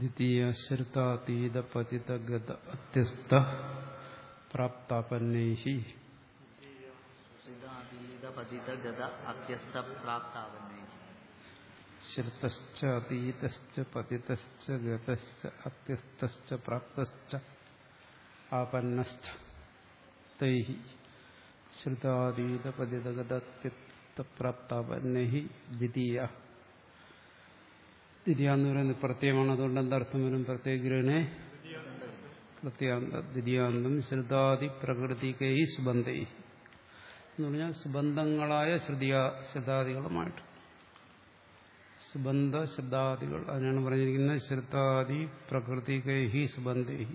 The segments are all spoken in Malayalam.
ദ്വിതീയ ശ്രുതാതീത പതിത ഗത അത്യസ്ത പ്രാപ്താപന്നൈഹി ശ്രിതാതീത പതിത ഗത അത്യസ്ത പ്രാപ്താവന്നേ ശ്രുതശ്ച അതീതശ്ച പതിതശ്ച ഗതശ്ച അത്യസ്തശ്ച പ്രാപ്തശ്ച ആപന്നശ്ച തൈഹി ശ്രുതാതീത പതിത ഗത അത്യസ്ത പ്രാപ്താപന്നൈഹി ദ്വിതീയ ദ്വിതീയ എന്ന് പറയുന്നത് പ്രത്യയമാണ് അതുകൊണ്ട് എന്താർത്ഥം വരും പ്രത്യേകനെ പ്രത്യാന്ത ദ്വിതീയാന്തം ശ്രുതാദി പ്രകൃതികൈ സുബന്ധൈ എന്ന് പറഞ്ഞാൽ സുബന്ധങ്ങളായ ശ്രുതിയാ ശ്രുതാദികളുമായിട്ട് സുബന്ധ ശബ്ദാദികൾ അതിനാണ് പറഞ്ഞിരിക്കുന്നത് ശ്രുതാദി പ്രകൃതികൈഹി സുബന്ധൈഹി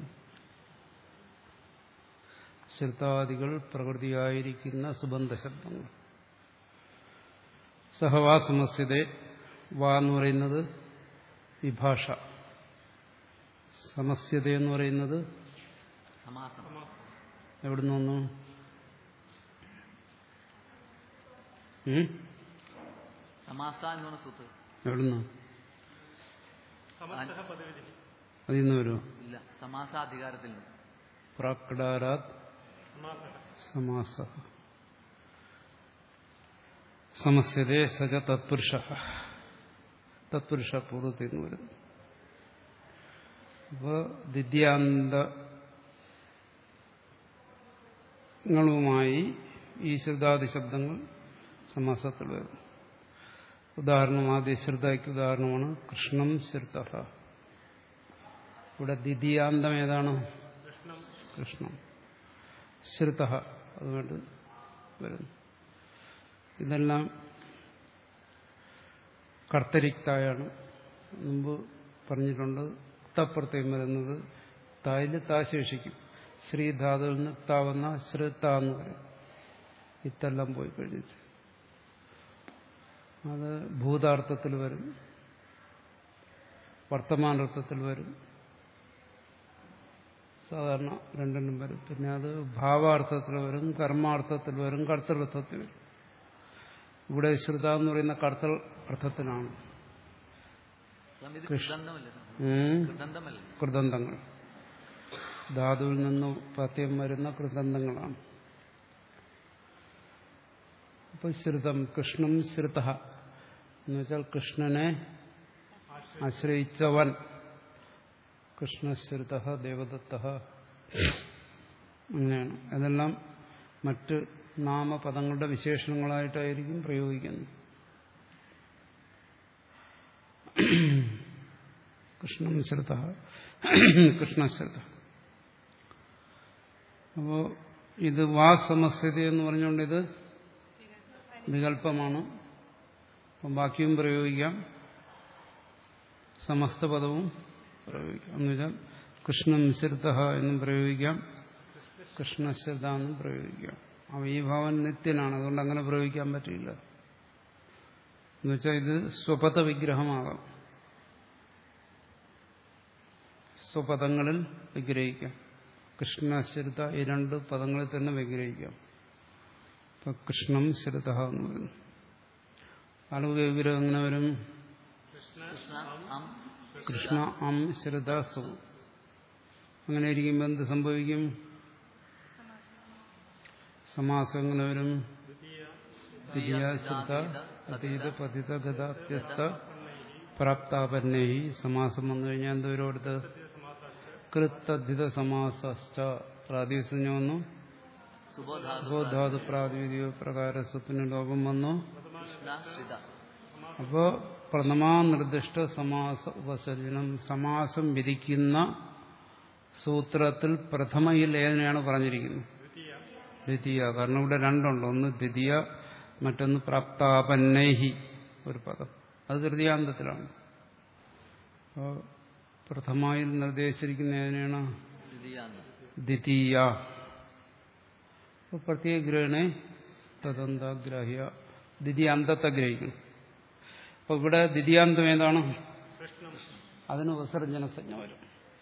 ശ്രുതാദികൾ പ്രകൃതിയായിരിക്കുന്ന സുബന്ധ ശബ്ദങ്ങൾ സഹവാ സമസ്യത വാ എന്ന് പറയുന്നത് വിഭാഷ സമസ്യത എന്ന് പറയുന്നത് സമാസം എവിടുന്ന് വന്നു ഉം? സമാസ എന്ന് പറഞ്ഞ സൂത്രം എവിടുന്ന് അതിൽ നിന്ന് വരുമോ ഇല്ല സമാസ അധികാരത്തിൽ നിന്ന് പ്രാക്ടാരാത് സമാസ സമസ്യതേ സജ തത്പുരുഷ തത്പുരുഷ പൂർവ്വത്തിൽ നിന്ന് വരുന്നു അപ്പോൾ ദിദ്യാന്തങ്ങളുമായി ഈ ശ്രുതാദി ശബ്ദങ്ങൾ സമാസത്തിൽ വരും ഉദാഹരണം ആദ്യ ശ്രുതയ്ക്ക് ഉദാഹരണമാണ് കൃഷ്ണം ശ്രുത ഇവിടെ ദ്വിതീയാന്തം ഏതാണ് കൃഷ്ണം ശ്രുത അതുകൊണ്ട് വരുന്നു ഇതെല്ലാം കർത്തരിക്തായാണ് മുമ്പ് പറഞ്ഞിട്ടുണ്ട് തപ്രത്യം വരുന്നത് തായിൽ താ ശേഷിക്കും ശ്രീധാതുവിൽ നിന്ന് താവുന്ന ശ്രുത എന്ന് പറയും ഇത്തെല്ലാം പോയി കഴിഞ്ഞിട്ട് അത് ഭൂതാർത്ഥത്തിൽ വരും വർത്തമാനാർത്ഥത്തിൽ വരും സാധാരണ രണ്ടിനും വരും പിന്നെ അത് ഭാവാർത്ഥത്തിൽ വരും കർമാർത്ഥത്തിൽ വരും കർത്തൃർത്ഥത്തിൽ വരും ഇവിടെ ശ്രുത എന്ന് പറയുന്ന കർത്തൃ അർത്ഥത്തിനാണ് സ്വാമി, ഇത് കൃഷ്ണ- കൃതന്തമല്ലേ സ്വാമി? ഉം. കൃതന്തമല്ലേ കൃതന്തങ്ങൾ ധാതുവിൽ നിന്ന് പ്രത്യം വരുന്ന കൃതന്തങ്ങളാണ് അപ്പൊ ശ്രുതം കൃഷ്ണം ശ്രുത എന്ന് വെച്ചാൽ കൃഷ്ണനെ ആശ്രയിച്ചവൻ കൃഷ്ണശ്രുത ദേവദത്ത അങ്ങനെയാണ് അതെല്ലാം മറ്റ് നാമപദങ്ങളുടെ വിശേഷണങ്ങളായിട്ടായിരിക്കും പ്രയോഗിക്കുന്നത് കൃഷ്ണം ശ്രുത കൃഷ്ണശ്രുത അപ്പോ ഇത് വാ സമസ്ഥിതി എന്ന് പറഞ്ഞുകൊണ്ട് ഇത് വികല്പമാണ് അപ്പം ബാക്കിയും പ്രയോഗിക്കാം സമസ്ത പദവും പ്രയോഗിക്കാം എന്ന് വെച്ചാൽ കൃഷ്ണം ശ്രുത എന്നും പ്രയോഗിക്കാം കൃഷ്ണശ്രുത എന്നും പ്രയോഗിക്കാം അവ ഈ ഭാവൻ നിത്യനാണ് അതുകൊണ്ട് അങ്ങനെ പ്രയോഗിക്കാൻ പറ്റില്ല എന്നുവെച്ചാൽ ഇത് സ്വപദ വിഗ്രഹമാകാം സ്വപദങ്ങളിൽ വിഗ്രഹിക്കാം കൃഷ്ണശ്രുത ഈ രണ്ട് പദങ്ങളിൽ തന്നെ വിഗ്രഹിക്കാം ഇപ്പൊ കൃഷ്ണം ശ്രുത എന്ന് പറയുന്നു ആളുക വിഗ്രഹം എങ്ങനെ വരും കൃഷ്ണ അം കൃഷ്ണ അം ശ്രുത സു അങ്ങനെ ഇരിക്കുമ്പോൾ എന്ത് സംഭവിക്കും സമാസം എങ്ങനെ വരും ദ്വിതീയ ശ്രുത അതീത പതിത ഗത അത്യസ്ത പ്രാപ്താപന്നൈ സമാസം വന്നു കഴിഞ്ഞാൽ എന്തോരും അടുത്ത് കൃത്തദ്ധിത സമാസ പ്രാതിസഞ്ജം വന്നു സുബോധാതു സുബോധാതു പ്രാതിനിധ്യ പ്രകാര സ്വപ്ന ലോകം വന്നു കൃഷ്ണ ശ്രിത അപ്പോ പ്രഥമാനിർദ്ദിഷ്ട സമാസ ഉപസർജനം സമാസം വിധിക്കുന്ന സൂത്രത്തിൽ പ്രഥമയിൽ ഏതിനെയാണ് പറഞ്ഞിരിക്കുന്നത് ദ്വിതീയ കാരണം ഇവിടെ രണ്ടുണ്ട് ഒന്ന് ദ്വിതീയ മറ്റൊന്ന് പ്രാപ്താപന്നൈഹി ഒരു പദം അത് തൃതീയാന്തത്തിലാണ് അപ്പോൾ പ്രഥമയിൽ നിർദ്ദേശിച്ചിരിക്കുന്ന ഏതിനെയാണ് ദ്വിതീയാന്തം ദ്വിതീയ അപ്പോൾ പ്രത്യേക ഗ്രഹണെ തദന്താഗ്രാഹ്യ ദ്വിതീയാന്തത്തെ ഗ്രഹിക്കണം അപ്പോൾ ഇവിടെ ദ്വിതീയാന്തം ഏതാണ് അതിന് വിസർജന സംജ്ഞ വരും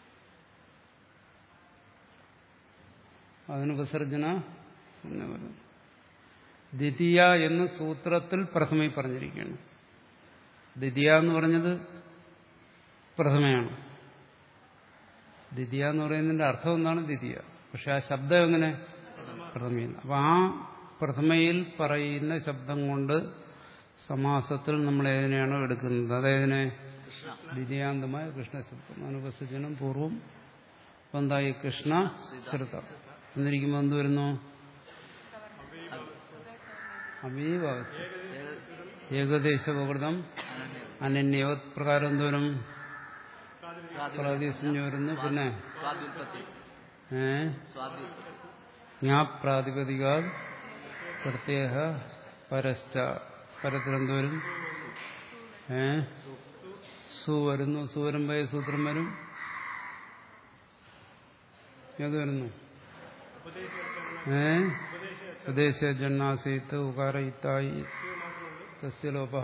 അതിന് വിസർജന സംജ്ഞ വരും ദ്വിതീയ എന്ന് സൂത്രത്തിൽ പ്രഥമയിൽ പറഞ്ഞിരിക്കുകയാണ് ദ്വിതീയ എന്ന് പറഞ്ഞത് പ്രഥമയാണ് ദ്വിതീയ എന്ന് പറയുന്നതിന്റെ അർത്ഥം എന്താണ് ദ്വിതീയ പക്ഷെ ആ ശബ്ദം എങ്ങനെ പ്രഥമയിൽ അപ്പൊ ആ പ്രഥമയിൽ പറയുന്ന ശബ്ദം കൊണ്ട് സമാസത്തിൽ നമ്മൾ ഏതിനെയാണോ എടുക്കുന്നത് അതേതിനെ ദ്വിതീയാന്തമായ കൃഷ്ണശബ്ദം അനുപസജനം പൂർവം അപ്പൊ എന്തായി കൃഷ്ണ ശ്രുത എന്നിരിക്കുമ്പോൾ എന്ത് വരുന്നു അമീവാവച്ച് ഏകദേശപകൃതം അനന്യവത് പ്രകാരം എന്തോരം പ്രാദേശിക വരുന്നു പിന്നെ സ്വാദ്യുൽപത്തി ഏ സ്വാദ്യുൽപത്തി ജ്ഞാപ്രാതിപതിക പ്രത്യേക പരശ്ച പരത്തിലെന്തോരും ഏ സു വരുന്നു സു വരുമ്പോ ഏത് സൂത്രം വരും ഏത് വരുന്നു ഏ ഉപദേശ ജന്നാസീത്ത് ഉകാര ഇത്തായി തസ്യലോപ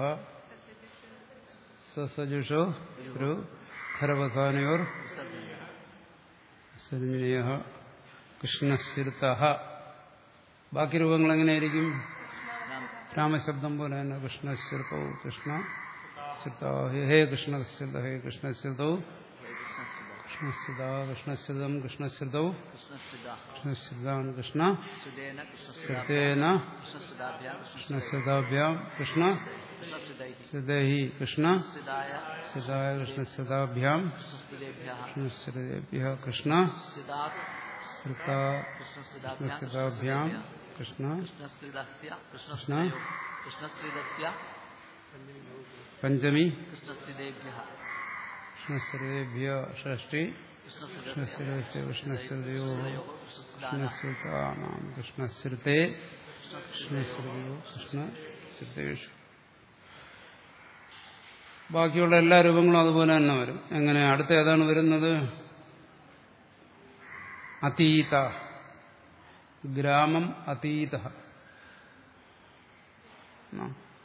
സസജുഷോ ഒരു ഖരവസാനയോർ സരിഞ്ജനീയ കൃഷ്ണശിരുത്ത ബാക്കി രൂപങ്ങൾ എങ്ങനെയായിരിക്കും രാമശബ്ദം പോലെ തന്നെ കൃഷ്ണശ്രുതവും കൃഷ്ണ ഹേ കൃഷ്ണശ്രുത ഹേ കൃഷ്ണശ്രുതവും കൃഷ്ണശ്രുത കൃഷ്ണശ്രുതം കൃഷ്ണശ്രുതവും കൃഷ്ണസ്ഥിത കൃഷ്ണശ്രുതാണ് കൃഷ്ണ സുദേന കൃഷ്ണസ്ഥിത ശ്രുതേന കൃഷ്ണസ്ഥിതാഭ്യാം കൃഷ്ണശ്രുതാഭ്യാം കൃഷ്ണ കൃഷ്ണസ്ഥിതൈ ശ്രുതൈ കൃഷ്ണ സ്ഥിതായ ശ്രുതായ കൃഷ്ണശ്രുതാഭ്യാം കൃഷ്ണസ്ഥിതേഭ്യ കൃഷ്ണശ്രുതേഭ്യ കൃഷ്ണ സ്ഥിതാത് ശ്രുത കൃഷ്ണസ്ഥിതാഭ്യാം കൃഷ്ണശ്രുതാഭ്യാം കൃഷ്ണ കൃഷ്ണസ്ഥിതസ്യ കൃഷ്ണസ്ഥിതയോ കൃഷ്ണസ്ഥിതസ്യ പഞ്ചമി കൃഷ്ണസ്ഥിതേഭ്യ കൃഷ്ണശ്രുതേഭ്യ ഷഷ്ടി കൃഷ്ണസ്ഥിതസ്യ കൃഷ്ണശ്രുതസ്യ കൃഷ്ണശ്രുതയോ കൃഷ്ണസ്ഥിതാന കൃഷ്ണശ്രുതാനാം കൃഷ്ണശ്രുതേ കൃഷ്ണശ്രുതയോ കൃഷ്ണശ്രുതേഷു ബാക്കിയുള്ള എല്ലാ രൂപങ്ങളും അതുപോലെ തന്നെ വരും എങ്ങനെ അടുത്ത ഏതാണ് വരുന്നത് അതീത ഗ്രാമം അതീത ആ.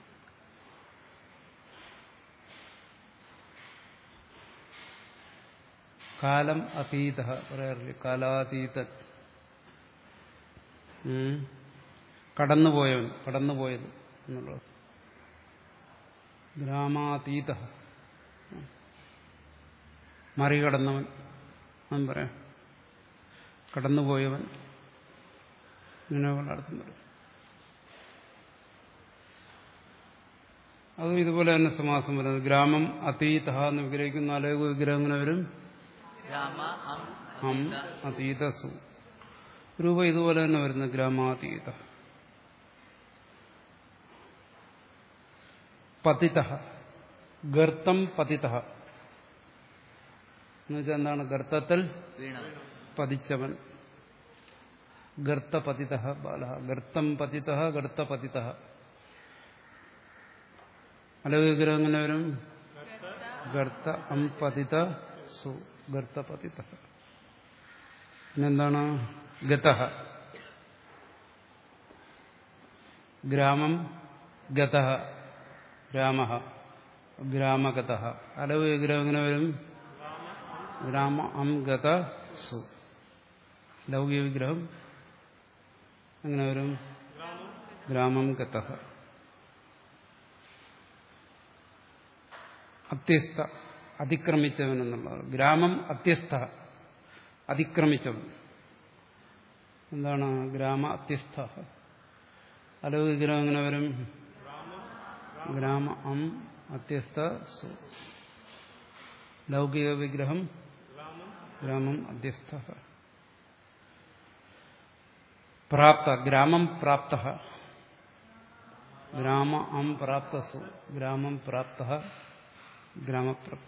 കാലം അതീത പറയാറില്ലേ കാലാതീതൻ ഉം. കടന്നുപോയവൻ കടന്നുപോയത് എന്നുള്ളത് ഗ്രാമാതീത മറികടന്നവൻ എന്ന് പറയാം കടന്നുപോയവൻ ഇങ്ങനെയുള്ള അർത്ഥം വരും അതും ഇതുപോലെ തന്നെ സമാസം വരുന്നത് ഗ്രാമം അതീത എന്ന് വിഗ്രഹിക്കുന്ന അലേഖ വിഗ്രഹം ഇങ്ങനെ വരും രാമ അം ഹം അതീത സു രൂപം ഇതുപോലെ തന്നെ വരുന്നത് ഗ്രാമാതീത പതിത ഗർത്തം പതിത എന്നുവെച്ചാൽ എന്താണ് ഗർത്തത്തിൽ വീണവൻ പതിച്ചവൻ ഗർത്തപതിത ബാല ഗർത്തം പതിത ഗർത്തപതിത അലവിഗ്രഹം എങ്ങനെ വരും ഗർത്ത അം പതിത സു ഗർത്തപതിത പിന്നെന്താണ് ഗത ഗ്രാമം ഗത രാമ ഗ്രാമഗത അലവ് വിഗ്രഹം എങ്ങനെ വരും ഗ്രാമ അം ഗത സു ലൗകിക വിഗ്രഹം എങ്ങനെ വരും ഗ്രാമം ഗത അത്യസ്ത അതിക്രമിച്ചവൻ എന്നുള്ളത് ഗ്രാമം അത്യസ്ത അതിക്രമിച്ചവൻ എന്താണ് ഗ്രാമ അത്യസ്ത അലവ് വിഗ്രഹം എങ്ങനെ വരും ഗ്രാമ അം അത്യസ്ത സു ലൗകിക വിഗ്രഹം ഗ്രാമം അധ്യസ്ഥ പ്രാപ്ത ഗ്രാമം പ്രാപ്ത ഗ്രാമ അം പ്രാപ്തസു ഗ്രാമം പ്രാപ്ത ഗ്രാമപ്രാപ്ത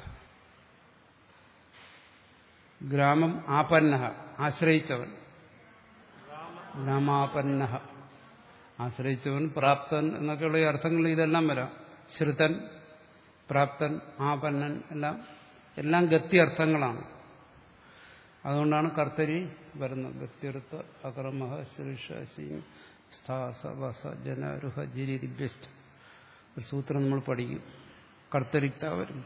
ഗ്രാമം ആപന്ന ആശ്രയിച്ചവൻ ഗ്രാമാപന്ന ആശ്രയിച്ചവൻ പ്രാപ്തൻ എന്നൊക്കെയുള്ള ഈ അർത്ഥങ്ങൾ ഇതെല്ലാം വരാം ശ്രുതൻ പ്രാപ്തൻ ആപന്നൻ എല്ലാം എല്ലാം ഗത്യർത്ഥങ്ങളാണ് അതുകൊണ്ടാണ് കർത്തരി വരുന്നത് ഗത്യർത്ഥ അക്രമ ശീർഷ സീം സ്ഥാസ വസ ജനരുഹ ജിരി ദിവ്യസ്റ്റ ഒരു സൂത്രം നമ്മൾ പഠിക്കും കർത്തരിക്ത വരും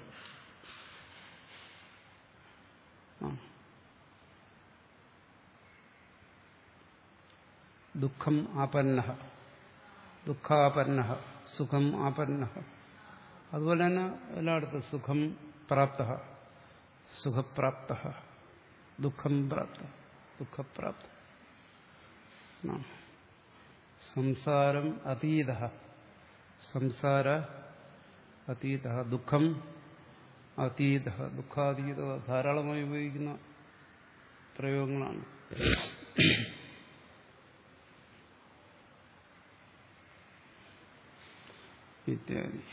ആ. ദുഃഖം ആപന്ന ദുഃഖാപന്ന സുഖം ആപന്ന അതുപോലെ തന്നെ എല്ലായിടത്തും സുഖം പ്രാപ്ത സുഖപ്രാപ്ത ദുഃഖം പ്രാപ്ത ദുഃഖപ്രാപ്ത ആ. സംസാരം അതീത സംസാര അതീത ദുഃഖം അതീത ദുഃഖാതീത ധാരാളമായി ഉപയോഗിക്കുന്ന പ്രയോഗങ്ങളാണ് ഇത്യാദി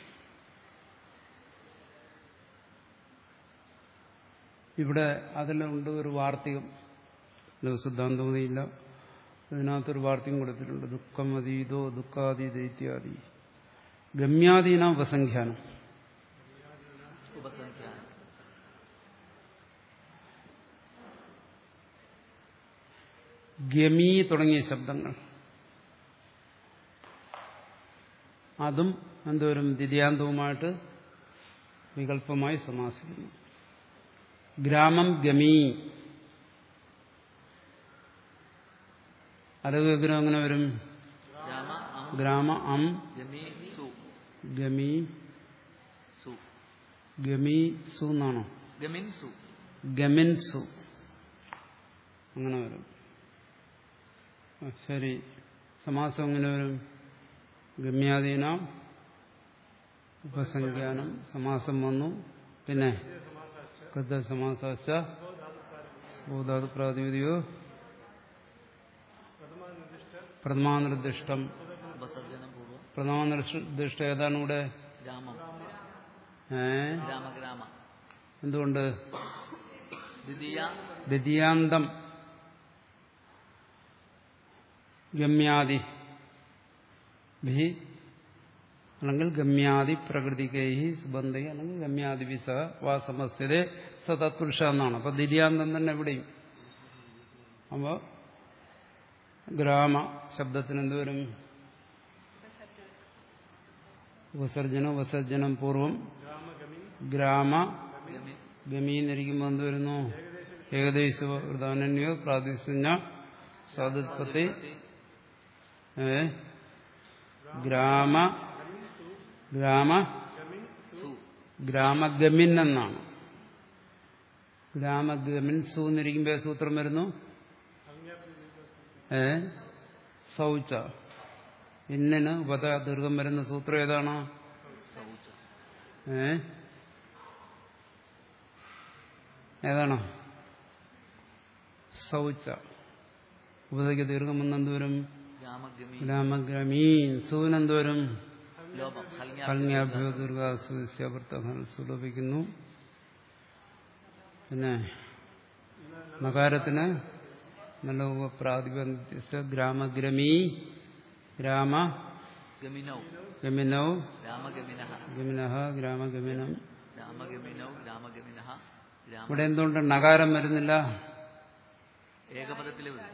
ഇവിടെ അതിലുണ്ട് ഒരു വാർത്തികം ലഘുസിദ്ധാന്തമതിയില്ല ഇതിനകത്തൊരു വാർത്തയും കൊടുത്തിട്ടുണ്ട് ദുഃഖം അതീതോ ദുഃഖാതീത ഇത്യാദി ഗമ്യാദീന ഉപസംഖ്യാനം ഉപസംഖ്യാനം ഗമി തുടങ്ങിയ ശബ്ദങ്ങൾ അതും എന്തോരും ദ്വിതീയാന്തവുമായിട്ട് വികല്പമായി സമാസിക്കുന്നു ഗ്രാമം ഗമി അലവിഗ്രഹം എങ്ങനെ വരും രാമ അം ഗ്രാമ അം ഗമി സു ഗമി സു ഗമി സു എന്നാണോ ഗമിൻ സു ഗമിൻ സു അങ്ങനെ വരും ആ, ശരി സമാസം എങ്ങനെ വരും ഗമ്യാദീന ഉപസംഖ്യാനം സമാസം വന്നു പിന്നെ കൃത സമാസ ഭൂതാത് പ്രാതിപതിയോ പ്രഥമാനിർദ്ദിഷ്ടം ഉപസർജനം പൂർവ്വം പ്രഥമാനിർദ്ദിഷ്ടം ഏതാണ് ഇവിടെ ഗ്രാമം ഏ ഗ്രാമഗ്രാമ എന്തുകൊണ്ട് ദ്വിതീയ ദ്വിതീയാന്തം ഗമ്യാദി ഭി അല്ലെങ്കിൽ ഗമ്യാദി പ്രകൃതികൈ സുബന്ധി അല്ലെങ്കിൽ ഗമ്യാദി വിസ വാ സമസ്യതേ സ തത്പുരുഷ എന്നാണ് അപ്പൊ ദ്വിതീയാന്തം തന്നെ എവിടെയും അപ്പോ ഗ്രാമ ശബ്ദത്തിന് എന്തുവരും ഉപസർജനം ഉപസർജനം പൂർവം ഗ്രാമ ഗമിൻ ഗമീന്നിരിക്കുമ്പോൾ എന്ത് വരുന്നു ഏകദേശ വൃതാനന്യോ പ്രാതിസഞ്ജ സാധുത്പത്തി ഏ ഗ്രാമ ഗ്രാമ സു ഗ്രാമഗമിൻ എന്നാണ് ഗ്രാമഗമിൻ സു എന്നിരിക്കുമ്പോൾ ഏത് സൂത്രം വരുന്നു ഏ സൗച്ച ഇന്നിന് ഉപത ദീർഘം വരുന്ന സൂത്രം ഏതാണ് സൗച ഏ ഏതാണ് സൗച്ച ഉപതയ്ക്ക് ദീർഘം വന്നെന്തുവരും ഗ്രാമഗമി ഗ്രാമഗ്രാമീൻ സൂനെന്തുവരും ലോപം ഹൽങ്യാ കൽങ്യാഭ്യോ ദീർഘാസുലഭിക്കുന്നു സുലഭിക്കുന്നു പിന്നെ നകാരത്തിന് നല്ല പ്രാതിപന്യ ഗ്രാമഗ്രമീ ഗ്രാമ ഗമിനൗ ഗമിനൗ രാമഗമിനഃ ഗമിനഹ ഗ്രാമഗമിനം രാമഗമിനൗ രാമഗമിനഃ രാമ ഇവിടെ എന്തുകൊണ്ട് നകാരം വരുന്നില്ല ഏകപദത്തിലെ വരും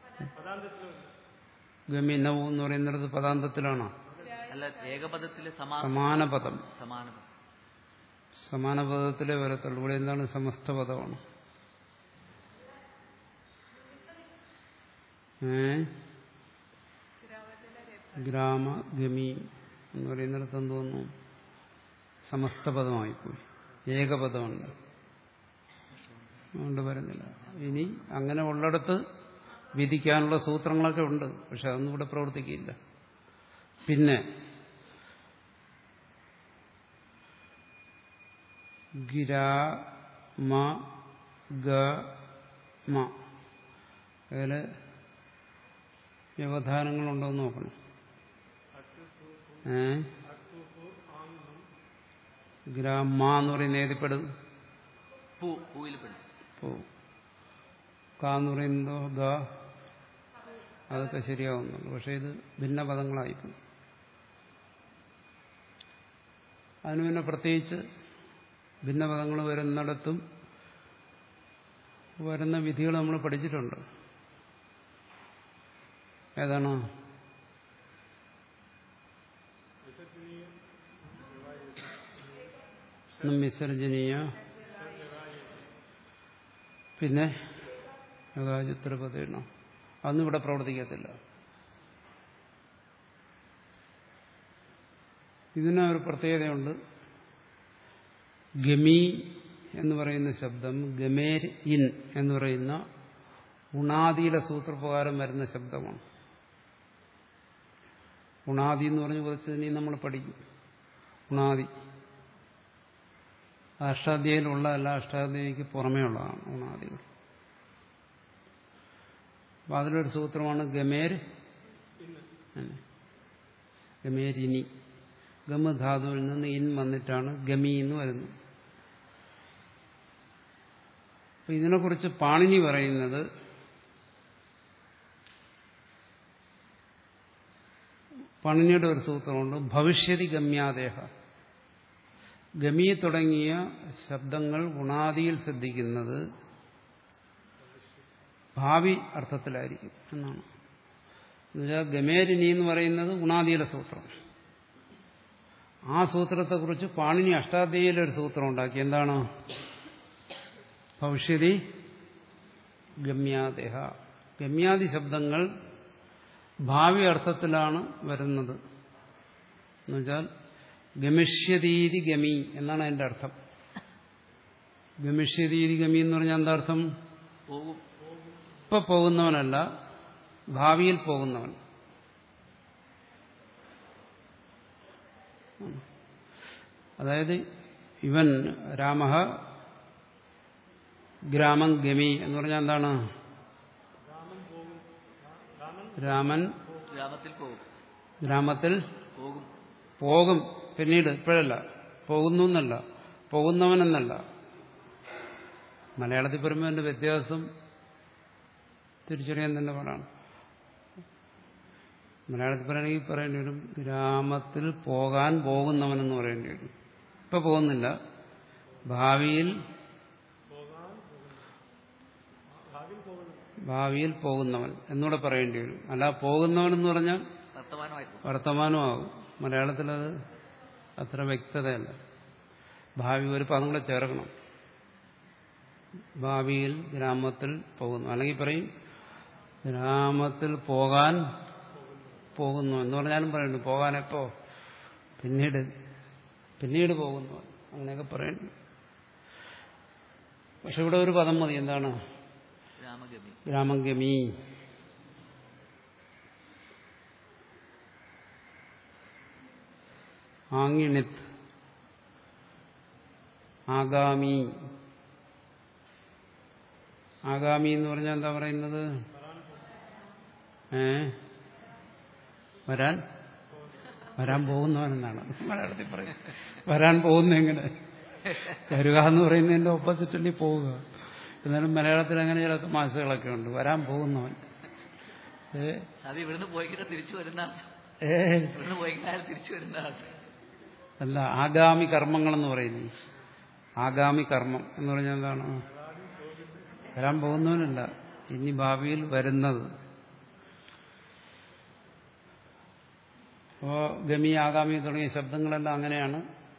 ഗമിനൗ എന്ന് പറയുന്നത് പദാന്തത്തിലാണോ അല്ല ഏകപദത്തിലെ സമാ സമാന പദം സമാന പദം സമാന പദത്തിലേ വരത്തുള്ളൂ ഇവിടെ എന്താണ് സമസ്ത പദമാണ് ഏ ഗ്രാമ ഗമി എന്ന് പറയുന്നിടത്ത് എന്ത് വന്നു സമസ്ത പദമായിപ്പോയി ഏകപദമുണ്ട് അതുകൊണ്ട് വരുന്നില്ല ഇനി അങ്ങനെ ഉള്ളിടത്ത് വിധിക്കാനുള്ള സൂത്രങ്ങളൊക്കെ ഉണ്ട് പക്ഷെ അതൊന്നും ഇവിടെ പ്രവർത്തിക്കില്ല പിന്നെ ഗിരാമ ഗമ അതിൽ വ്യവധാനങ്ങളുണ്ടോ എന്ന് നോക്കണം ഏ ഗ്രാമ എന്ന് പറയുന്ന ഏതിപ്പെടും പൂ പൂവിൽ പെടും പോ കാ എന്ന് പറയുന്നതോ ഗ അതൊക്കെ ശരിയാവുന്നുള്ളൂ പക്ഷെ ഇത് ഭിന്ന പദങ്ങളായിപ്പോയി അതിന് പിന്നെ പ്രത്യേകിച്ച് ഭിന്നപദങ്ങൾ വരുന്നിടത്തും വരുന്ന വിധികൾ നമ്മൾ പഠിച്ചിട്ടുണ്ട് ഏതാണ് വിസർജനീയ പിന്നെ യോഗാചിത്രപതീണ അതൊന്നും ഇവിടെ പ്രവർത്തിക്കത്തില്ല ഇതിന് ഒരു പ്രത്യേകതയുണ്ട് ഗമി എന്ന് പറയുന്ന ശബ്ദം ഗമേർ ഇൻ എന്ന് പറയുന്ന ഉണാദിയിലെ സൂത്രപ്രകാരം വരുന്ന ശബ്ദമാണ് ഉണാദി എന്ന് പറഞ്ഞ് കുറച്ച് ഇനി നമ്മൾ പഠിക്കും ഉണാദി അഷ്ടാധ്യായിലുള്ള അല്ല അഷ്ടാധ്യായിക്ക് പുറമേ ഉള്ളതാണ് ഉണാദികൾ അപ്പൊ അതിലൊരു സൂത്രമാണ് ഗമേർ ഗമേരിനി ഗമ ധാതുവിൽ നിന്ന് ഇൻ വന്നിട്ടാണ് ഗമി എന്ന് വരുന്നത് അപ്പൊ ഇതിനെക്കുറിച്ച് പാണിനി പറയുന്നത് പാണിനിയുടെ ഒരു സൂത്രമുണ്ട് ഭവിഷ്യതി ഗമ്യാദേഹ ഗമി തുടങ്ങിയ ശബ്ദങ്ങൾ ഗുണാദിയിൽ ശ്രദ്ധിക്കുന്നത് ഭാവി അർത്ഥത്തിലായിരിക്കും എന്നാണ് എന്നുവെച്ചാൽ ഗമേരിനി എന്ന് പറയുന്നത് ഗുണാദിയിലെ സൂത്രം ആ സൂത്രത്തെക്കുറിച്ച് പാണിനി അഷ്ടാധ്യായിലെ ഒരു സൂത്രം ഉണ്ടാക്കി എന്താണ് ഭവിഷ്യതി ഗമ്യാദേഹ ഗമ്യാദി ശബ്ദങ്ങൾ ഭാവി അർത്ഥത്തിലാണ് വരുന്നത് എന്നുവെച്ചാൽ ഗമിഷ്യതീതി ഗമി എന്നാണ് അതിന്റെ അർത്ഥം ഗമിഷ്യതീതി ഗമി എന്ന് പറഞ്ഞാൽ എന്താ അർത്ഥം പോകും ഇപ്പൊ പോകുന്നവനല്ല ഭാവിയിൽ പോകുന്നവൻ അതായത് ഇവൻ രാമ ഗ്രാമം ഗമി എന്ന് പറഞ്ഞാൽ എന്താണ് രാമൻ ഗ്രാമത്തിൽ പോകും ഗ്രാമത്തിൽ പോകും പോകും പിന്നീട് ഇപ്പോഴല്ല പോകുന്നു എന്നല്ല പോകുന്നവനെന്നല്ല മലയാളത്തിൽ പറയുമ്പോൾ അതിന്റെ വ്യത്യാസം തിരിച്ചറിയാൻ തന്നെ പാടാണ് മലയാളത്തിൽ പറയണമെങ്കിൽ പറയേണ്ടി വരും ഗ്രാമത്തിൽ പോകാൻ പോകുന്നവനെന്ന് പറയേണ്ടി വരും ഇപ്പൊ പോകുന്നില്ല ഭാവിയിൽ ഭാവിയിൽ പോകുന്നവൻ എന്നൂടെ പറയേണ്ടി വരും അല്ല പോകുന്നവൻ എന്ന് പറഞ്ഞാൽ വർത്തമാനമായി പോകും വർത്തമാനമാകും മലയാളത്തിലത് അത്ര വ്യക്തതയല്ല ഭാവി ഒരു പദം കൂടെ ചേർക്കണം ഭാവിയിൽ ഗ്രാമത്തിൽ പോകുന്നു അല്ലെങ്കിൽ പറയും ഗ്രാമത്തിൽ പോകാൻ പോകുന്നു എന്ന് പറഞ്ഞാലും പറയുന്നു പോകാൻ എപ്പോ പിന്നീട് പിന്നീട് പോകുന്നു അങ്ങനെയൊക്കെ പറയുന്നു പക്ഷെ ഇവിടെ ഒരു പദം മതി എന്താണ് രാമഗമി ഗ്രാമഗമി ആങ്ങിണിത് ആഗാമി ആഗാമി എന്ന് പറഞ്ഞാൽ എന്താ പറയുന്നത് ഏ വരാൻ വരാൻ പോകുന്നവനെന്നാണ് മലയാളത്തിൽ പറയും വരാൻ പോകുന്ന എങ്ങനെ വരിക എന്ന് പറയുന്നതിന്റെ ഓപ്പോസിറ്റല്ലി പോവുക എന്നാലും മലയാളത്തിൽ അങ്ങനെ ചില തമാശകളൊക്കെ ഉണ്ട് വരാൻ പോകുന്നവൻ ഏ അത് ഇവിടുന്ന് പോയിക്കിട്ട് തിരിച്ചു വരുന്ന ആൾ. ഏ ഇവിടുന്ന് പോയിക്കിട്ട് അയാൾ തിരിച്ചു വരുന്ന ആൾ അല്ല ആഗാമി കർമ്മങ്ങളെന്ന് പറയുന്നു ആഗാമി കർമ്മം എന്ന് പറഞ്ഞാൽ എന്താണ് വരാൻ പോകുന്നവനല്ല ഇനി ഭാവിയിൽ വരുന്നത് അപ്പോ ഗമി ആഗാമി തുടങ്ങിയ ശബ്ദങ്ങളെല്ലാം അങ്ങനെയാണ്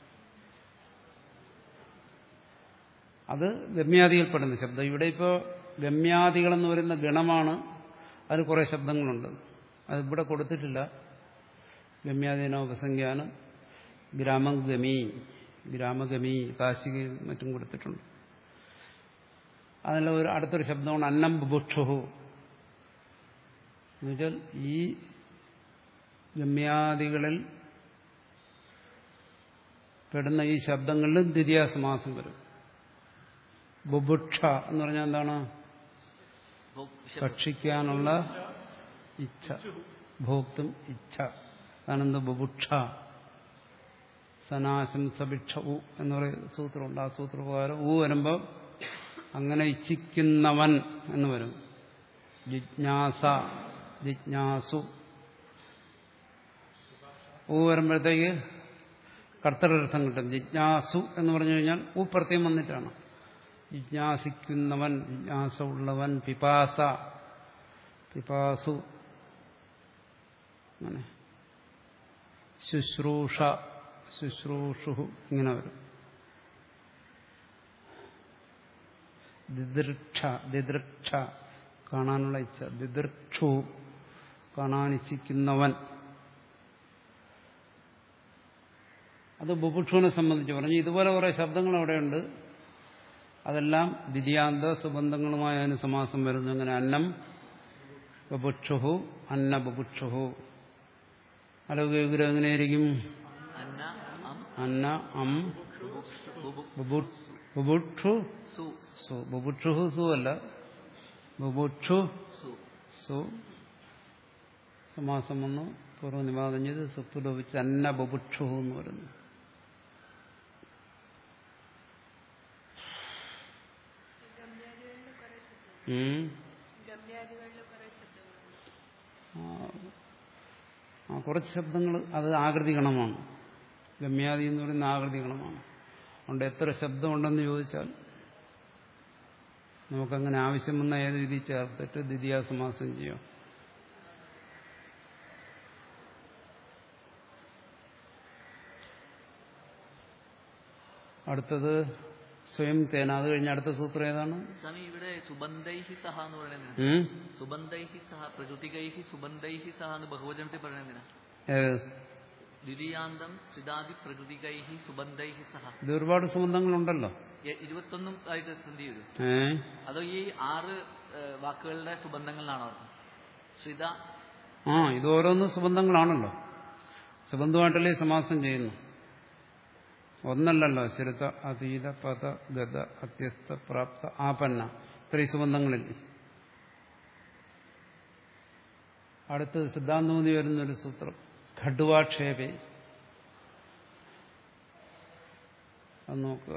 അത് ഗമ്യാദിയിൽപ്പെടുന്ന ശബ്ദം ഇവിടെ ഇപ്പോൾ ഗമ്യാദികളെന്ന് പറയുന്ന ഗണമാണ് അതിൽ കുറേ ശബ്ദങ്ങളുണ്ട് അത് ഇവിടെ കൊടുത്തിട്ടില്ല ഗമ്യാദീനോപസംഖ്യാനം ഗ്രാമം ഗമി ഗ്രാമഗമി കാശികയും മറ്റും കൊടുത്തിട്ടുണ്ട് അതിൽ ഒരു അടുത്തൊരു ശബ്ദമാണ് അന്നം ബുഭുക്ഷുഹു എന്നുവെച്ചാൽ ഈ ഗമ്യാദികളിൽ പെടുന്ന ഈ ശബ്ദങ്ങളിലും ദ്വിതീയ സമാസം വരും ബുഭുക്ഷ എന്ന് പറഞ്ഞാൽ എന്താണ് ഭോക്തൃ- ഭക്ഷിക്കാനുള്ള ഇച്ഛ ഭോക്തും ഇച്ഛ അതാണെന്ത് ബുഭുക്ഷ സനാശംസഭിക്ഷ ഉ എന്ന് പറയുന്ന സൂത്രമുണ്ട് ആ സൂത്രപ്രകാരം ഊ വരുമ്പോൾ അങ്ങനെ ഇച്ഛിക്കുന്നവൻ എന്ന് വരും ജിജ്ഞാസ ജിജ്ഞാസു ഊ വരുമ്പോഴത്തേക്ക് കർത്തരർത്ഥം കിട്ടും ജിജ്ഞാസു എന്ന് പറഞ്ഞു കഴിഞ്ഞാൽ ഊ പ്രത്യം വന്നിട്ടാണ് ജിജ്ഞാസിക്കുന്നവൻ ജിജ്ഞാസ ഉള്ളവൻ പിപാസ പിപാസു അങ്ങനെ ശുശ്രൂഷ ശുശ്രൂഷു ഇങ്ങനെ വരും ദിദൃക്ഷ ദിദൃക്ഷ കാണാനുള്ള ഇച്ഛ ദിദൃക്ഷു കാണാനിച്ഛിക്കുന്നവൻ അത് ബുഭുക്ഷുവിനെ സംബന്ധിച്ച് പറഞ്ഞു ഇതുപോലെ കുറെ ശബ്ദങ്ങൾ അവിടെയുണ്ട് അതെല്ലാം ദ്വിതീയാന്ത സുബന്ധങ്ങളുമായ അതിന് സമാസം വരുന്നു അങ്ങനെ അന്നം ബുക്ഷുഹു അന്ന ബുക്ഷുഹു അലൗകിക വിഗ്രഹം എങ്ങനെയായിരിക്കും അന്ന അം അന്ന അം ബുഭുക്ഷു ബുബു- ബുബുക്ഷു സു സു ബുബുക്ഷുഹു സു അല്ല ബുബുക്ഷു സു സു സമാസം വന്നു പൂർവ്വനിവാദം ചെയ്ത് സുപ്പ് ലോപിച്ച് അന്ന ബുബുക്ഷു എന്ന് പറയുന്നു ഉം. ആ, ആ കുറച്ച് ശബ്ദങ്ങൾ അത് ആകൃതി ഗണമാണ് ഗമ്യാദി എന്ന് പറയുന്ന ആകൃതി ഗണമാണ് അതുകൊണ്ട് എത്ര ശബ്ദമുണ്ടെന്ന് ചോദിച്ചാൽ നമുക്കങ്ങനെ ആവശ്യം വന്ന ഏത് വിധി ചേർത്തിട്ട് ദ്വിതീയ സമാസം ചെയ്യാം അടുത്തത് സ്വയം തേന അത് കഴിഞ്ഞ അടുത്ത സൂത്രം ഏതാണ് സ്വാമി ഇവിടെ സുബന്ധൈഹി സഹ എന്ന് പറയുന്നത് ഉം? സുബന്ധൈഹി സഹ പ്രചുതികൈഹി സുബന്ധൈഹി സഹ എന്ന് ബഹുവചനത്തിൽ പറയുന്നത് ഏത് ദ്വിതീയാന്തം സിദാദി പ്രകൃതികൈഹി സുബന്ധൈഹി സഹ ഇത് ഒരുപാട് സുബന്ധങ്ങളുണ്ടല്ലോ എ- ഇരുപത്തൊന്നും ആയിട്ട് എന്ത് ചെയ്തു ഏ അതോ ഈ ആറ് ഏഹ്, വാക്കുകളുടെ സുബന്ധങ്ങളിലാണോ അർത്ഥം ശ്രിത ആ ഇത് ഓരോന്നും സുബന്ധങ്ങളാണല്ലോ സുബന്ധമായിട്ടല്ലേ ഈ സമാസം ചെയ്യുന്നു ഒന്നല്ലല്ലോ ശരുത അതീത പദ ഗത അത്യസ്ത പ്രാപ്ത ആപന്ന ഇത്രയും സുബന്ധങ്ങളില്ലേ അടുത്ത് സിദ്ധാന്തമതി വരുന്നൊരു സൂത്രം ഖഡ്വാക്ഷേപേ അത് നോക്കുക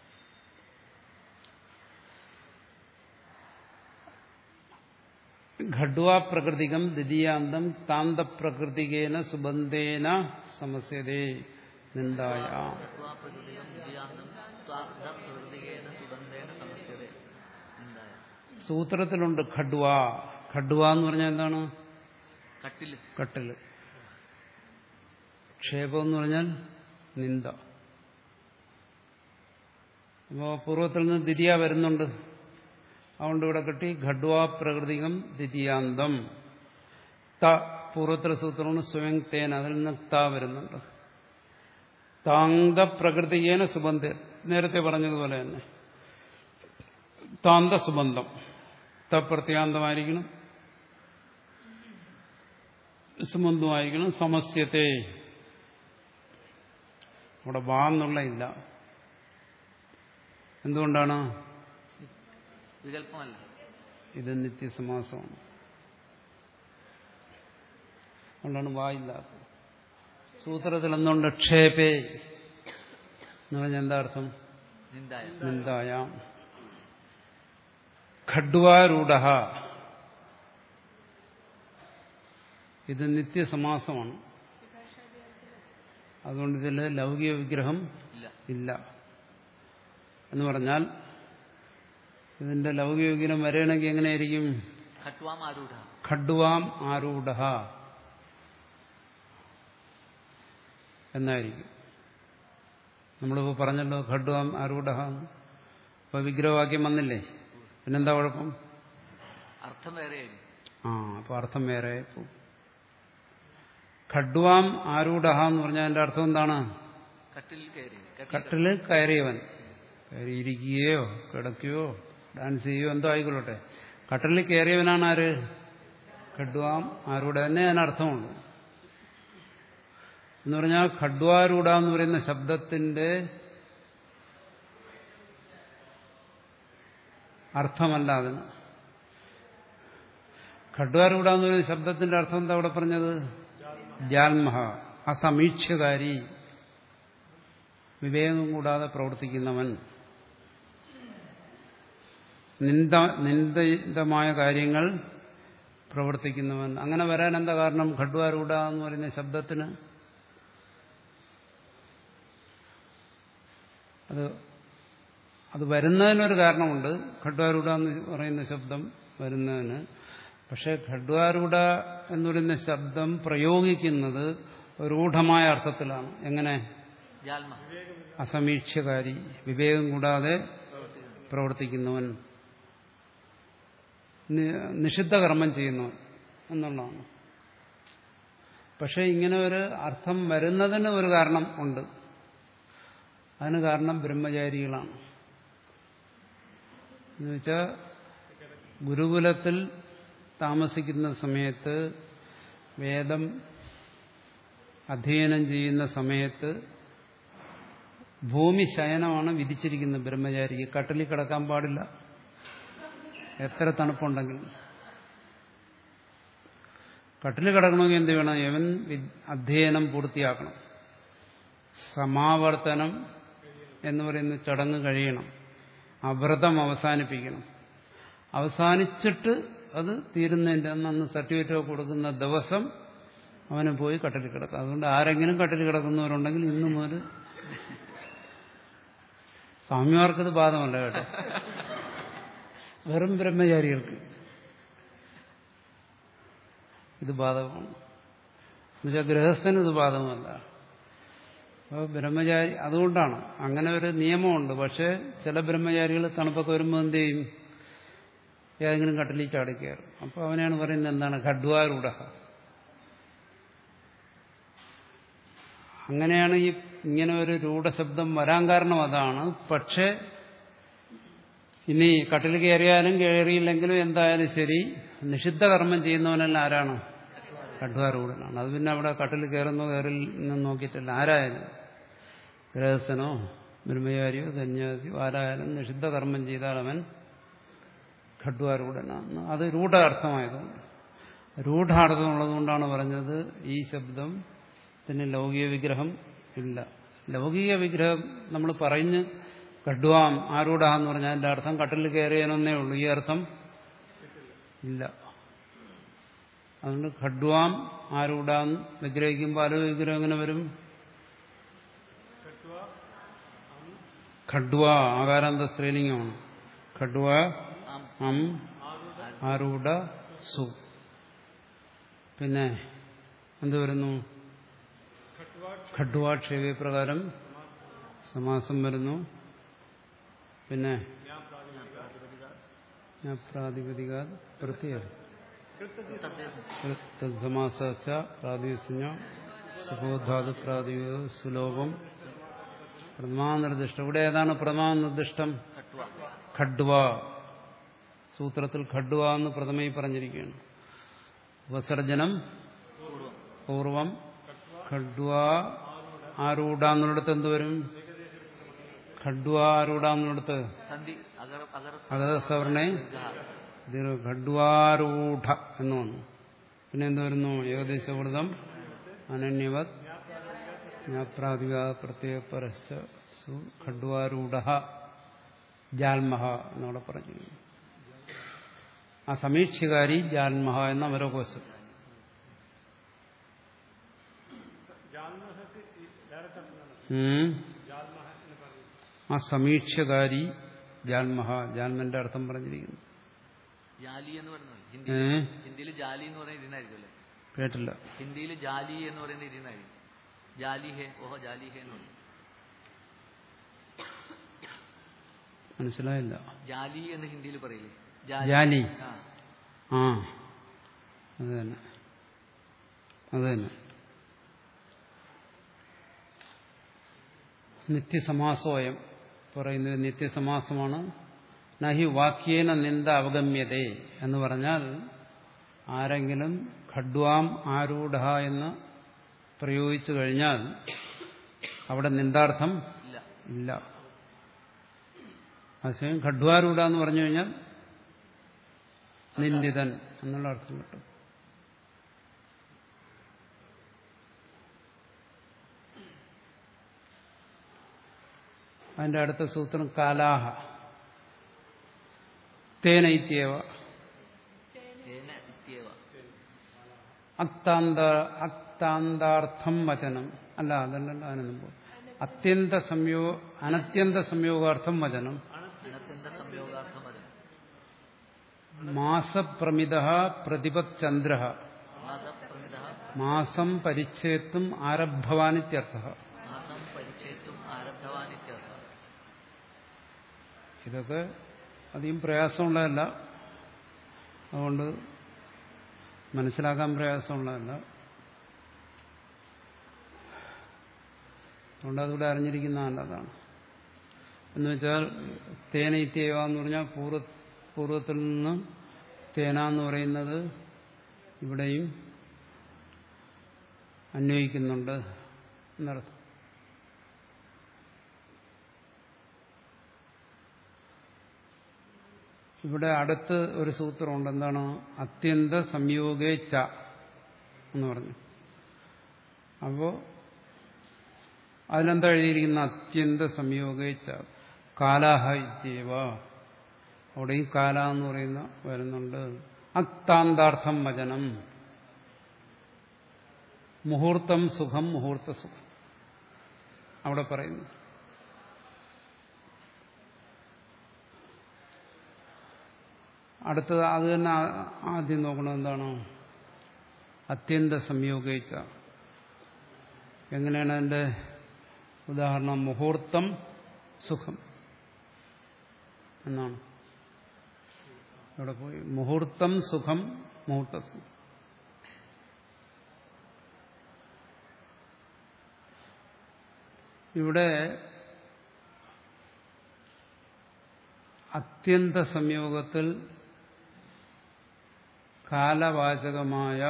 ഘഡ്വാ പ്രകൃതികം ദ്വിതീയാന്തം താന്തപ്രകൃതികേന സുബന്ധേന സമസ്യതേ നിന്ദായ തത്വാ പ്രകൃതികം ദ്വിതീയാന്തം ത്വാദ പ്രകൃതികേന സുബന്ധേന സമസ്യത എന്തായ സൂത്രത്തിലുണ്ട് ഖഡ്വാ ഖഡ്വ എന്ന് പറഞ്ഞാൽ എന്താണ് കട്ടില് കട്ടില് ക്ഷേപം എന്ന് പറഞ്ഞാൽ നിന്ദ അപ്പോ പൂർവ്വത്തിൽ നിന്ന് ദ്വിതീയ വരുന്നുണ്ട് അതുകൊണ്ട് ഇവിടെ കിട്ടി ഘഡ്വാ പ്രകൃതികം ദ്വിതീയാന്തം ത പൂർവ്വത്തിലെ സൂത്രമാണ് സ്വയം തേൻ അതിൽ നിന്ന് ത വരുന്നുണ്ട് താന്ത പ്രകൃതിയേന സുബന്ധ നേരത്തെ പറഞ്ഞതുപോലെ തന്നെ താന്ത സുബന്ധം ത പ്രത്യാന്തമായിരിക്കണം സുബന്ധമായിരിക്കണം സമസ്യത്തെ അവിടെ വാ എന്നുള്ള ഇല്ല എന്തുകൊണ്ടാണ് വികല്പമല്ല ഇത് നിത്യസമാസമാണ് അതുകൊണ്ടാണ് വായില്ലാത്തത് സൂത്രത്തിൽ എന്തുകൊണ്ട് ക്ഷേപേ എന്ന് പറഞ്ഞാൽ എന്താ അർത്ഥം നിന്ദായ നിന്ദായാം ഖഡ്വാരൂഢ ഇത് നിത്യസമാസമാണ് അതുകൊണ്ട് ഇതിൽ ലൗകിക വിഗ്രഹം ഇല്ല ഇല്ല എന്ന് പറഞ്ഞാൽ ഇതിന്റെ ലൗകിക വിഗ്രഹം വരണമെങ്കിൽ എങ്ങനെയായിരിക്കും ഖട്വാം ആരൂഢ ഖഡ്വാം ആരൂഢ എന്നായിരിക്കും നമ്മളിപ്പോൾ പറഞ്ഞല്ലോ ഖഡ്വാം ആരൂഢ ഇപ്പൊ വിഗ്രഹവാക്യം വന്നില്ലേ പിന്നെന്താ കുഴപ്പം അർത്ഥം വേറെയായിരുന്നു ആ അപ്പൊ അർത്ഥം വേറെ പോകും ഖഡ്വാം ആരൂഢ എന്ന് പറഞ്ഞാൽ അതിന്റെ അർത്ഥം എന്താണ് കട്ടിലിൽ കയറി കട്ടിൽ കട്ടില് കയറിയവൻ കയറിയിരിക്കുകയോ കിടക്കുകയോ ഡാൻസ് ചെയ്യുകയോ എന്തോ ആയിക്കൊള്ളട്ടെ കട്ടിലിൽ കയറിയവനാണ് ആര് ഖഡ്വാം ആരൂഢ തന്നെ അതിനർത്ഥമുള്ളൂ എന്ന് പറഞ്ഞാൽ ഖഡ്വാരൂഢ എന്ന് പറയുന്ന ശബ്ദത്തിന്റെ അർത്ഥമല്ല അതിന് ഖഡ്വാരൂഢ എന്ന് പറയുന്ന ശബ്ദത്തിന്റെ അർത്ഥം എന്താ അവിടെ പറഞ്ഞത് ജാൽമഹ അസമീക്ഷകാരി വിവേകം കൂടാതെ പ്രവർത്തിക്കുന്നവൻ നിന്ദ നിന്ദിതമായ കാര്യങ്ങൾ പ്രവർത്തിക്കുന്നവൻ അങ്ങനെ വരാൻ എന്താ കാരണം ഖഡ്വാരൂഢ എന്ന് പറയുന്ന ശബ്ദത്തിന് അത് അത് വരുന്നതിനൊരു കാരണമുണ്ട് ഖഡ്വാരൂഢ എന്ന് പറയുന്ന ശബ്ദം വരുന്നതിന് പക്ഷെ ഖഡ്വാരൂഢ എന്ന് പറയുന്ന ശബ്ദം പ്രയോഗിക്കുന്നത് രൂഢമായ അർത്ഥത്തിലാണ് എങ്ങനെ ജാൽമ അസമീക്ഷകാരി വിവേകം കൂടാതെ പ്രവർത്തിക്കുന്നവൻ നി- നിഷിദ്ധ കർമ്മം ചെയ്യുന്നവൻ എന്നുള്ളതാണ് പക്ഷെ ഇങ്ങനെ ഒരു അർത്ഥം വരുന്നതിന് ഒരു കാരണം ഉണ്ട് അതിന് കാരണം ബ്രഹ്മചാരികളാണ് എന്നുവെച്ചാൽ ഗുരുകുലത്തിൽ താമസിക്കുന്ന സമയത്ത് വേദം അധ്യയനം ചെയ്യുന്ന സമയത്ത് ഭൂമി ശയനമാണ് വിധിച്ചിരിക്കുന്നത് ബ്രഹ്മചാരിക്ക് കട്ടിലിൽ കിടക്കാൻ പാടില്ല എത്ര തണുപ്പുണ്ടെങ്കിലും കട്ടിൽ കിടക്കണമെങ്കിൽ എന്ത് വേണം യവൻ അധ്യയനം പൂർത്തിയാക്കണം സമാവർത്തനം എന്ന് പറയുന്ന ചടങ്ങ് കഴിയണം അവ്രതം അവസാനിപ്പിക്കണം അവസാനിച്ചിട്ട് അത് തീരുന്നതിൻ്റെ അന്ന് അന്ന് സർട്ടിഫിക്കറ്റ് കൊടുക്കുന്ന ദിവസം അവന് പോയി കട്ടിൽ കിടക്കാം അതുകൊണ്ട് ആരെങ്കിലും കട്ടിൽ കിടക്കുന്നവരുണ്ടെങ്കിൽ ഇന്നു മുതൽ സ്വാമിമാർക്കത് ബാധമല്ല കേട്ടോ വെറും ബ്രഹ്മചാരികൾക്ക് ഇത് ബാധകമാണ് എന്നുവെച്ചാൽ ഗൃഹസ്ഥന് ഇത് ബാധകമല്ല അപ്പോൾ ബ്രഹ്മചാരി അതുകൊണ്ടാണ് അങ്ങനെ ഒരു നിയമമുണ്ട് പക്ഷേ ചില ബ്രഹ്മചാരികൾ തണുപ്പൊക്കെ വരുമ്പോൾ എന്ത് ചെയ്യും ഏതെങ്കിലും കട്ടിലിൽ ചാടിക്കയറും അപ്പോൾ അവനെയാണ് പറയുന്നത് എന്താണ് ഖഡ്വാരൂഢ അങ്ങനെയാണ് ഈ ഇങ്ങനെ ഒരു രൂഢശബ്ദം വരാൻ കാരണം അതാണ് പക്ഷേ ഇനി കട്ടിൽ കയറിയാലും കയറിയില്ലെങ്കിലും എന്തായാലും ശരി നിഷിദ്ധ കർമ്മം ചെയ്യുന്നവനെല്ലാം ആരാണ് കഠ്വാരൂഢനാണ് അത് പിന്നെ അവിടെ കട്ടിൽ കയറുന്നോ കയറിൽ നോക്കിയിട്ടില്ല ആരായാലും ഗൃഹസ്ഥനോ ബ്രഹ്മചാരിയോ സന്യാസിയോ ആരായാലും നിഷിദ്ധ കർമ്മം ചെയ്താൽ അവൻ ഖഡ്വാരൂഢനാണ് അത് രൂഢാർത്ഥമായതുകൊണ്ട് രൂഢാർത്ഥമുള്ളതുകൊണ്ടാണ് പറഞ്ഞത് ഈ ശബ്ദത്തിന് ലൗകിക വിഗ്രഹം ഇല്ല ലൗകിക വിഗ്രഹം നമ്മൾ പറഞ്ഞ് ഖഡ്വാം ആരൂഢ എന്ന് പറഞ്ഞാൽ അതിന്റെ അർത്ഥം കട്ടിൽ കയറിയാനൊന്നേ ഉള്ളൂ ഈ അർത്ഥം ഇല്ല അതുകൊണ്ട് ഖഡ്വാം ആരൂഢാന്ന് വിഗ്രഹിക്കുമ്പോൾ ആരോ വിഗ്രഹം എങ്ങനെ വരും ഖഡ്വ ആകാരാന്ത സ്ത്രീലിംഗമാണ് ഖഡ്വ അം ആരൂഢ സു പിന്നെ എന്ത് വരുന്നു ഖഡ്വാക്ഷേപ പ്രകാരം സമാസം വരുന്നു പിന്നെ പ്രാതിപതിക പ്രത്യേക തദ്സമാസ പ്രാതിസഞ്ജ സുബോധാതു പ്രാതിപതിക സുലോഭം പ്രമാനിർദ്ദിഷ്ടം ഇവിടെ ഏതാണ് പ്രമാനിർദ്ദിഷ്ടം ഖഡ്വ സൂത്രത്തിൽ ഖഡ്വ എന്ന് പ്രഥമയിൽ പറഞ്ഞിരിക്കുകയാണ് ഉപസർജനം പൂർവം ഖഡ്വ ആരൂഢ എന്നുള്ളിടത്ത് എന്തുവരും ഖഡ്വ ആരൂഢ എന്നുള്ളിടത്ത് സന്ധി അഗർ അഗർ അഗതസവർണെ ഖഡ്വാരൂഢ എന്ന് വന്നു പിന്നെ എന്ത് വരുന്നു ഏകദേശവൃതം അനന്യവത് ജ്ഞാപ്രാതിക പ്രത്യേക പരസ്യ സു ഖഡ്വാരൂഢ ജാൽമഹ എന്നവിടെ പറഞ്ഞു ആ സമീക്ഷകാരി ജാൽമഹ എന്ന അമരകോശം ഉം. ആ സമീക്ഷകാരി ജാൽമഹ ജാൽമന്റെ അർത്ഥം പറഞ്ഞിരിക്കുന്നു ജാലി എന്ന് പറയുന്നത് ഏ ഹിന്ദി ഹിന്ദിയിൽ ജാലി എന്ന് പറയുന്നത് ഇതിനായിരിക്കും അല്ലേ കേട്ടില്ല ഹിന്ദിയിൽ ജാലി എന്ന് പറയുന്നത് ഇതിനായിരിക്കും ജാലി ഹേ ഓഹോ ജാലി ഹേ എന്ന് പറയും മനസ്സിലായില്ല ജാലി എന്ന് ഹിന്ദിയിൽ പറയില്ലേ ജാലി ആ ആ അത് തന്നെ അത് തന്നെ നിത്യസമാസോയം പറയുന്നത് നിത്യസമാസമാണ് നഹി വാക്യേന നിന്ദ അവഗമ്യതേ എന്ന് പറഞ്ഞാൽ ആരെങ്കിലും ഖഡ്വാം ആരൂഢ എന്ന് പ്രയോഗിച്ചു കഴിഞ്ഞാൽ അവിടെ നിന്ദാർത്ഥം ഇല്ല ഇല്ല അതേസമയം ഖഡ്വാരൂഢ എന്ന് പറഞ്ഞു കഴിഞ്ഞാൽ നിന്ദിതൻ എന്നുള്ള അർത്ഥം കിട്ടും അതിന്റെ അടുത്ത സൂത്രം കാലാഹ തേനൈത്യവ തേന ഇത്യവ അക്താന്ത അക്താന്താർത്ഥം വചനം അല്ല അതല്ലല്ലോ അതിന് മുമ്പ് അത്യന്ത സംയോ അനത്യന്ത സംയോഗാർത്ഥം വചനം അനത്യന്ത സംയോഗാർത്ഥം അത് മാസപ്രമിത പ്രതിപചന്ദ്ര മാസപ്രമിത മാസം പരിച്ഛേത്തും ആരബ്ധവാനിത്യർത്ഥ മാസം പരിചേത്തും ആരബ്ധവാനിത്യർത്ഥ ഇതൊക്കെ അധികം പ്രയാസമുള്ളതല്ല അതുകൊണ്ട് മനസ്സിലാക്കാൻ പ്രയാസമുള്ളതല്ല അതുകൊണ്ട് അതുകൂടെ അറിഞ്ഞിരിക്കുന്ന നല്ലതാണ് എന്ന് വെച്ചാൽ തേന ഇത്യവ എന്ന് പറഞ്ഞാൽ പൂർവ പൂർവത്തിൽ നിന്ന് തേന എന്ന് പറയുന്നത് ഇവിടെയും അന്വയിക്കുന്നുണ്ട് എന്നർത്ഥം ഇവിടെ അടുത്ത് ഒരു സൂത്രമുണ്ട് എന്താണ് അത്യന്ത സംയോഗേ ച എന്ന് പറഞ്ഞു അപ്പോ അതിലെന്താ എഴുതിയിരിക്കുന്ന അത്യന്ത സംയോഗേ ച കാലാഹ ഇത്യവ അവിടെയും കാല എന്ന് പറയുന്ന വരുന്നുണ്ട് അക്താന്താർത്ഥം വചനം മുഹൂർത്തം സുഖം മുഹൂർത്ത സുഖം അവിടെ പറയുന്നു അടുത്തത് അത് തന്നെ ആ- ആദ്യം നോക്കണം എന്താണ് അത്യന്ത സംയോഗിച്ച എങ്ങനെയാണ് അതിന്റെ ഉദാഹരണം മുഹൂർത്തം സുഖം എന്നാണ് അവിടെ പോയി മുഹൂർത്തം സുഖം മുഹൂർത്ത സുഖം ഇവിടെ അത്യന്ത സംയോഗത്തിൽ കാലവാചകമായ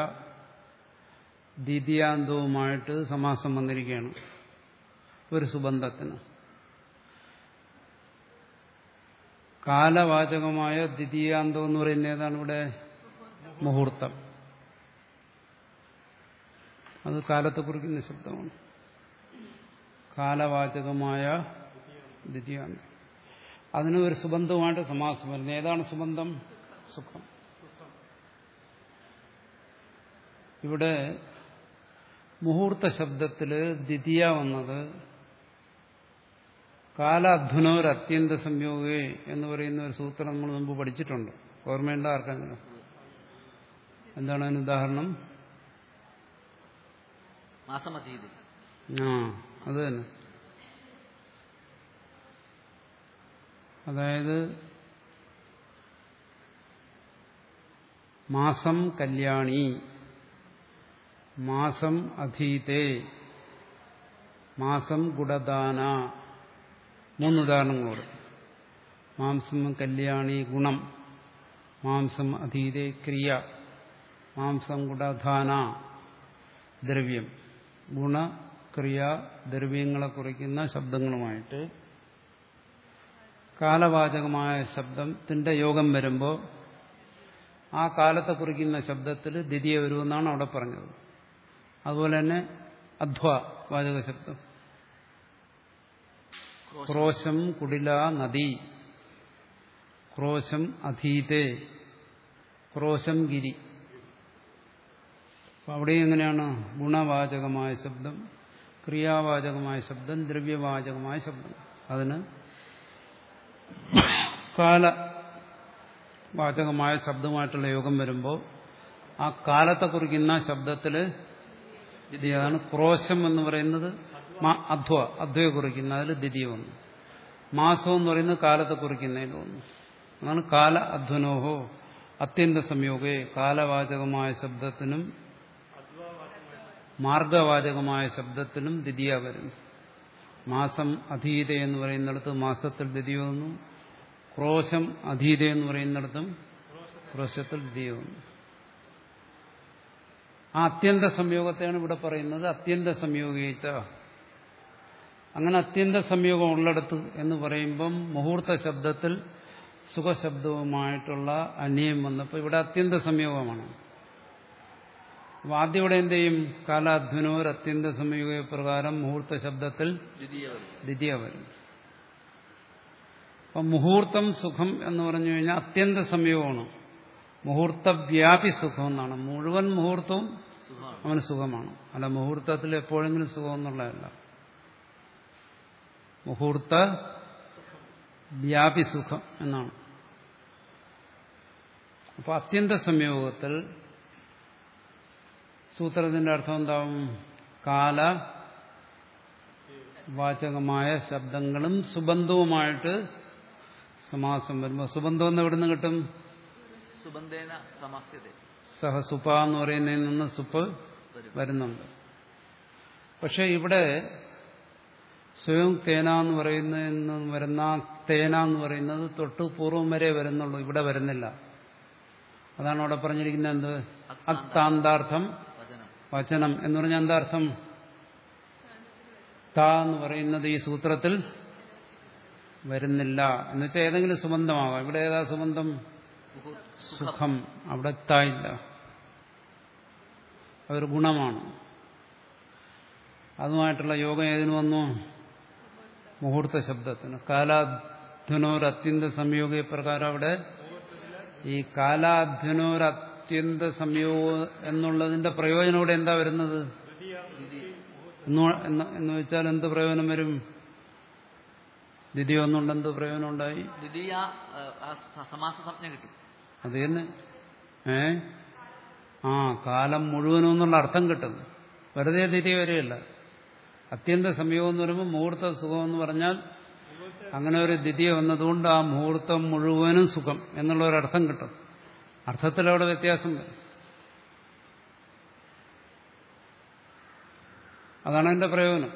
ദ്വിതീയാന്തവുമായിട്ട് സമാസം വന്നിരിക്കുകയാണ് ഒരു സുബന്ധത്തിന് കാലവാചകമായ ദ്വിതീയാന്തം എന്ന് പറയുന്ന ഏതാണ് ഇവിടെ മുഹൂർത്തം അത് കാലത്തെ കുറിക്കുന്ന ശബ്ദമാണ് കാലവാചകമായ ദ്വിതീയാന്തം അതിന് ഒരു സുബന്ധവുമായിട്ട് സമാസം വരുന്നത് ഏതാണ് സുബന്ധം സുഖം ഇവിടെ മുഹൂർത്ത ശബ്ദത്തിൽ ദ്വിതീയ വന്നത് കാലാധ്വനോർ അത്യന്ത സംയോഗേ എന്ന് പറയുന്ന ഒരു സൂത്രം നമ്മൾ മുമ്പ് പഠിച്ചിട്ടുണ്ട് ഓർമ്മയുണ്ടോ ആർക്കെങ്കിലും എന്താണ് അതിന് ഉദാഹരണം മാസമതീത് ആ അത് തന്നെ അതായത് മാസം കല്യാണി മാസം അധീതേ മാസം ഗുണദാന മൂന്ന് ഉദാഹരണങ്ങളോട് മാംസം കല്യാണി ഗുണം മാംസം അധീതേ ക്രിയ മാംസം ഗുണധാന ദ്രവ്യം ഗുണ ക്രിയ ദ്രവ്യങ്ങളെ കുറിക്കുന്ന ശബ്ദങ്ങളുമായിട്ട് കാലവാചകമായ ശബ്ദത്തിന്റെ യോഗം വരുമ്പോൾ ആ കാലത്തെ കുറിക്കുന്ന ശബ്ദത്തിൽ ദ്വിതീയ വരുമെന്നാണ് അവിടെ പറഞ്ഞത് അതുപോലെ തന്നെ അധ്വ വാചക ശബ്ദം ക്രോശം കുടില നദി ക്രോശം അധീതേ ക്രോശം ഗിരി അപ്പൊ അവിടെ എങ്ങനെയാണ് ഗുണവാചകമായ ശബ്ദം ക്രിയാവാചകമായ ശബ്ദം ദ്രവ്യവാചകമായ ശബ്ദം അതിന് കാല വാചകമായ ശബ്ദമായിട്ടുള്ള യോഗം വരുമ്പോൾ ആ കാലത്തെ കുറിക്കുന്ന ശബ്ദത്തിൽ ദ്വിതീയതാണ് ക്രോശം എന്ന് പറയുന്നത് മ- അധ്വ അധ്വയെ കുറിക്കുന്ന അതിൽ ദ്വിതീയ വന്നു മാസം എന്ന് പറയുന്നത് കാലത്തെ കുറിക്കുന്നതിൽ വന്നു അതാണ് കാല അധ്വനോഹോ അത്യന്ത സംയോഗേ കാലവാചകമായ ശബ്ദത്തിനും മാർഗവാചകമായ ശബ്ദത്തിനും ദ്വിതീയ വരും മാസം അധീത എന്ന് പറയുന്നിടത്ത് മാസത്തിൽ ദ്വിതീയ വന്നു ക്രോശം അധീത എന്ന് പറയുന്നിടത്തും ക്രോശത്തിൽ ദ്വിതീയ വന്നു ആ അത്യന്ത സംയോഗത്തെയാണ് ഇവിടെ പറയുന്നത് അത്യന്ത സംയോഗിച്ച അങ്ങനെ അത്യന്ത സംയോഗം ഉള്ളിടത്ത് എന്ന് പറയുമ്പം മുഹൂർത്ത ശബ്ദത്തിൽ സുഖശബ്ദവുമായിട്ടുള്ള അന്യം വന്നപ്പോൾ ഇവിടെ അത്യന്ത സംയോഗമാണ് അപ്പൊ ആദ്യം ഇവിടെ എന്ത് ചെയ്യും കാലാധ്വനോർ അത്യന്ത സംയോഗ പ്രകാരം മുഹൂർത്ത ശബ്ദത്തിൽ ദ്വിതീയ വരും ദ്വിതീയ വരും അപ്പം മുഹൂർത്തം സുഖം എന്ന് പറഞ്ഞു കഴിഞ്ഞാൽ അത്യന്ത സംയോഗമാണ് മുഹൂർത്തവ്യാപി സുഖം എന്നാണ് മുഴുവൻ മുഹൂർത്തവും സുഖമാണ് അവന് സുഖമാണ് അല്ല മുഹൂർത്തത്തിൽ എപ്പോഴെങ്കിലും സുഖം എന്നുള്ളതല്ല മുഹൂർത്ത വ്യാപി സുഖം എന്നാണ് അപ്പൊ അത്യന്ത സംയോഗത്തിൽ സൂത്രത്തിന്റെ അർത്ഥം എന്താവും കാല വാചകമായ ശബ്ദങ്ങളും സുബന്ധവുമായിട്ട് സമാസം വരുമ്പോൾ സുബന്ധം എന്ന് എവിടുന്ന് കിട്ടും സുബന്ധേന സമാസ്യത സഹസുപ എന്ന് പറയുന്നതിൽ നിന്ന് സുപ്പ് വരും വരുന്നുണ്ട് പക്ഷെ ഇവിടെ സ്വയം തേന എന്ന് പറയുന്ന വരുന്ന ആ തേന എന്ന് പറയുന്നത് തൊട്ട് പൂർവം വരെ വരുന്നുള്ളൂ ഇവിടെ വരുന്നില്ല അതാണ് അവിടെ പറഞ്ഞിരിക്കുന്നത് എന്ത് അക്താന്താർത്ഥം വചനം വചനം എന്ന് പറഞ്ഞാൽ എന്താ അർത്ഥം ത എന്ന് പറയുന്നത് ഈ സൂത്രത്തിൽ വരുന്നില്ല എന്ന് വെച്ചാൽ ഏതെങ്കിലും സുബന്ധമാകാം ഇവിടെ ഏതാ സുബന്ധം മുഹൂർ സുഖം അവിടെ തായില്ല അതൊരു ഗുണമാണ് അതുമായിട്ടുള്ള യോഗം ഏതിനു വന്നു മുഹൂർത്ത ശബ്ദത്തിന് കാലാധ്വനോർ അത്യന്ത സംയോഗ പ്രകാരം അവിടെ ഈ കാലാധ്വനോർ അത്യന്ത സംയോഗം എന്നുള്ളതിന്റെ പ്രയോജനം ഇവിടെ എന്താ വരുന്നത് എന്ന് എന്ന് എന്ന് വെച്ചാൽ എന്ത് പ്രയോജനം വരും ദ്വിതീയ ഒന്നുകൊണ്ട് എന്ത് പ്രയോജനം ഉണ്ടായി ദ്വിതീയ ആ, ആ സ- സമാസ സംജ്ഞ കിട്ടും അത് തന്നെ ഏ ആ കാലം മുഴുവനും എന്നുള്ള അർത്ഥം കിട്ടുന്നു വെറുതെ തിരി വരികയല്ല അത്യന്ത സംയോഗം എന്ന് പറയുമ്പോൾ മുഹൂർത്ത സുഖം എന്ന് പറഞ്ഞാൽ അങ്ങനെ ഒരു ദ്വിതീയ വന്നതുകൊണ്ട് ആ മുഹൂർത്തം മുഴുവനും സുഖം എന്നുള്ള ഒരു അർത്ഥം കിട്ടും അർത്ഥത്തിൽ അവിടെ വ്യത്യാസം വരും അതാണ് എന്റെ പ്രയോജനം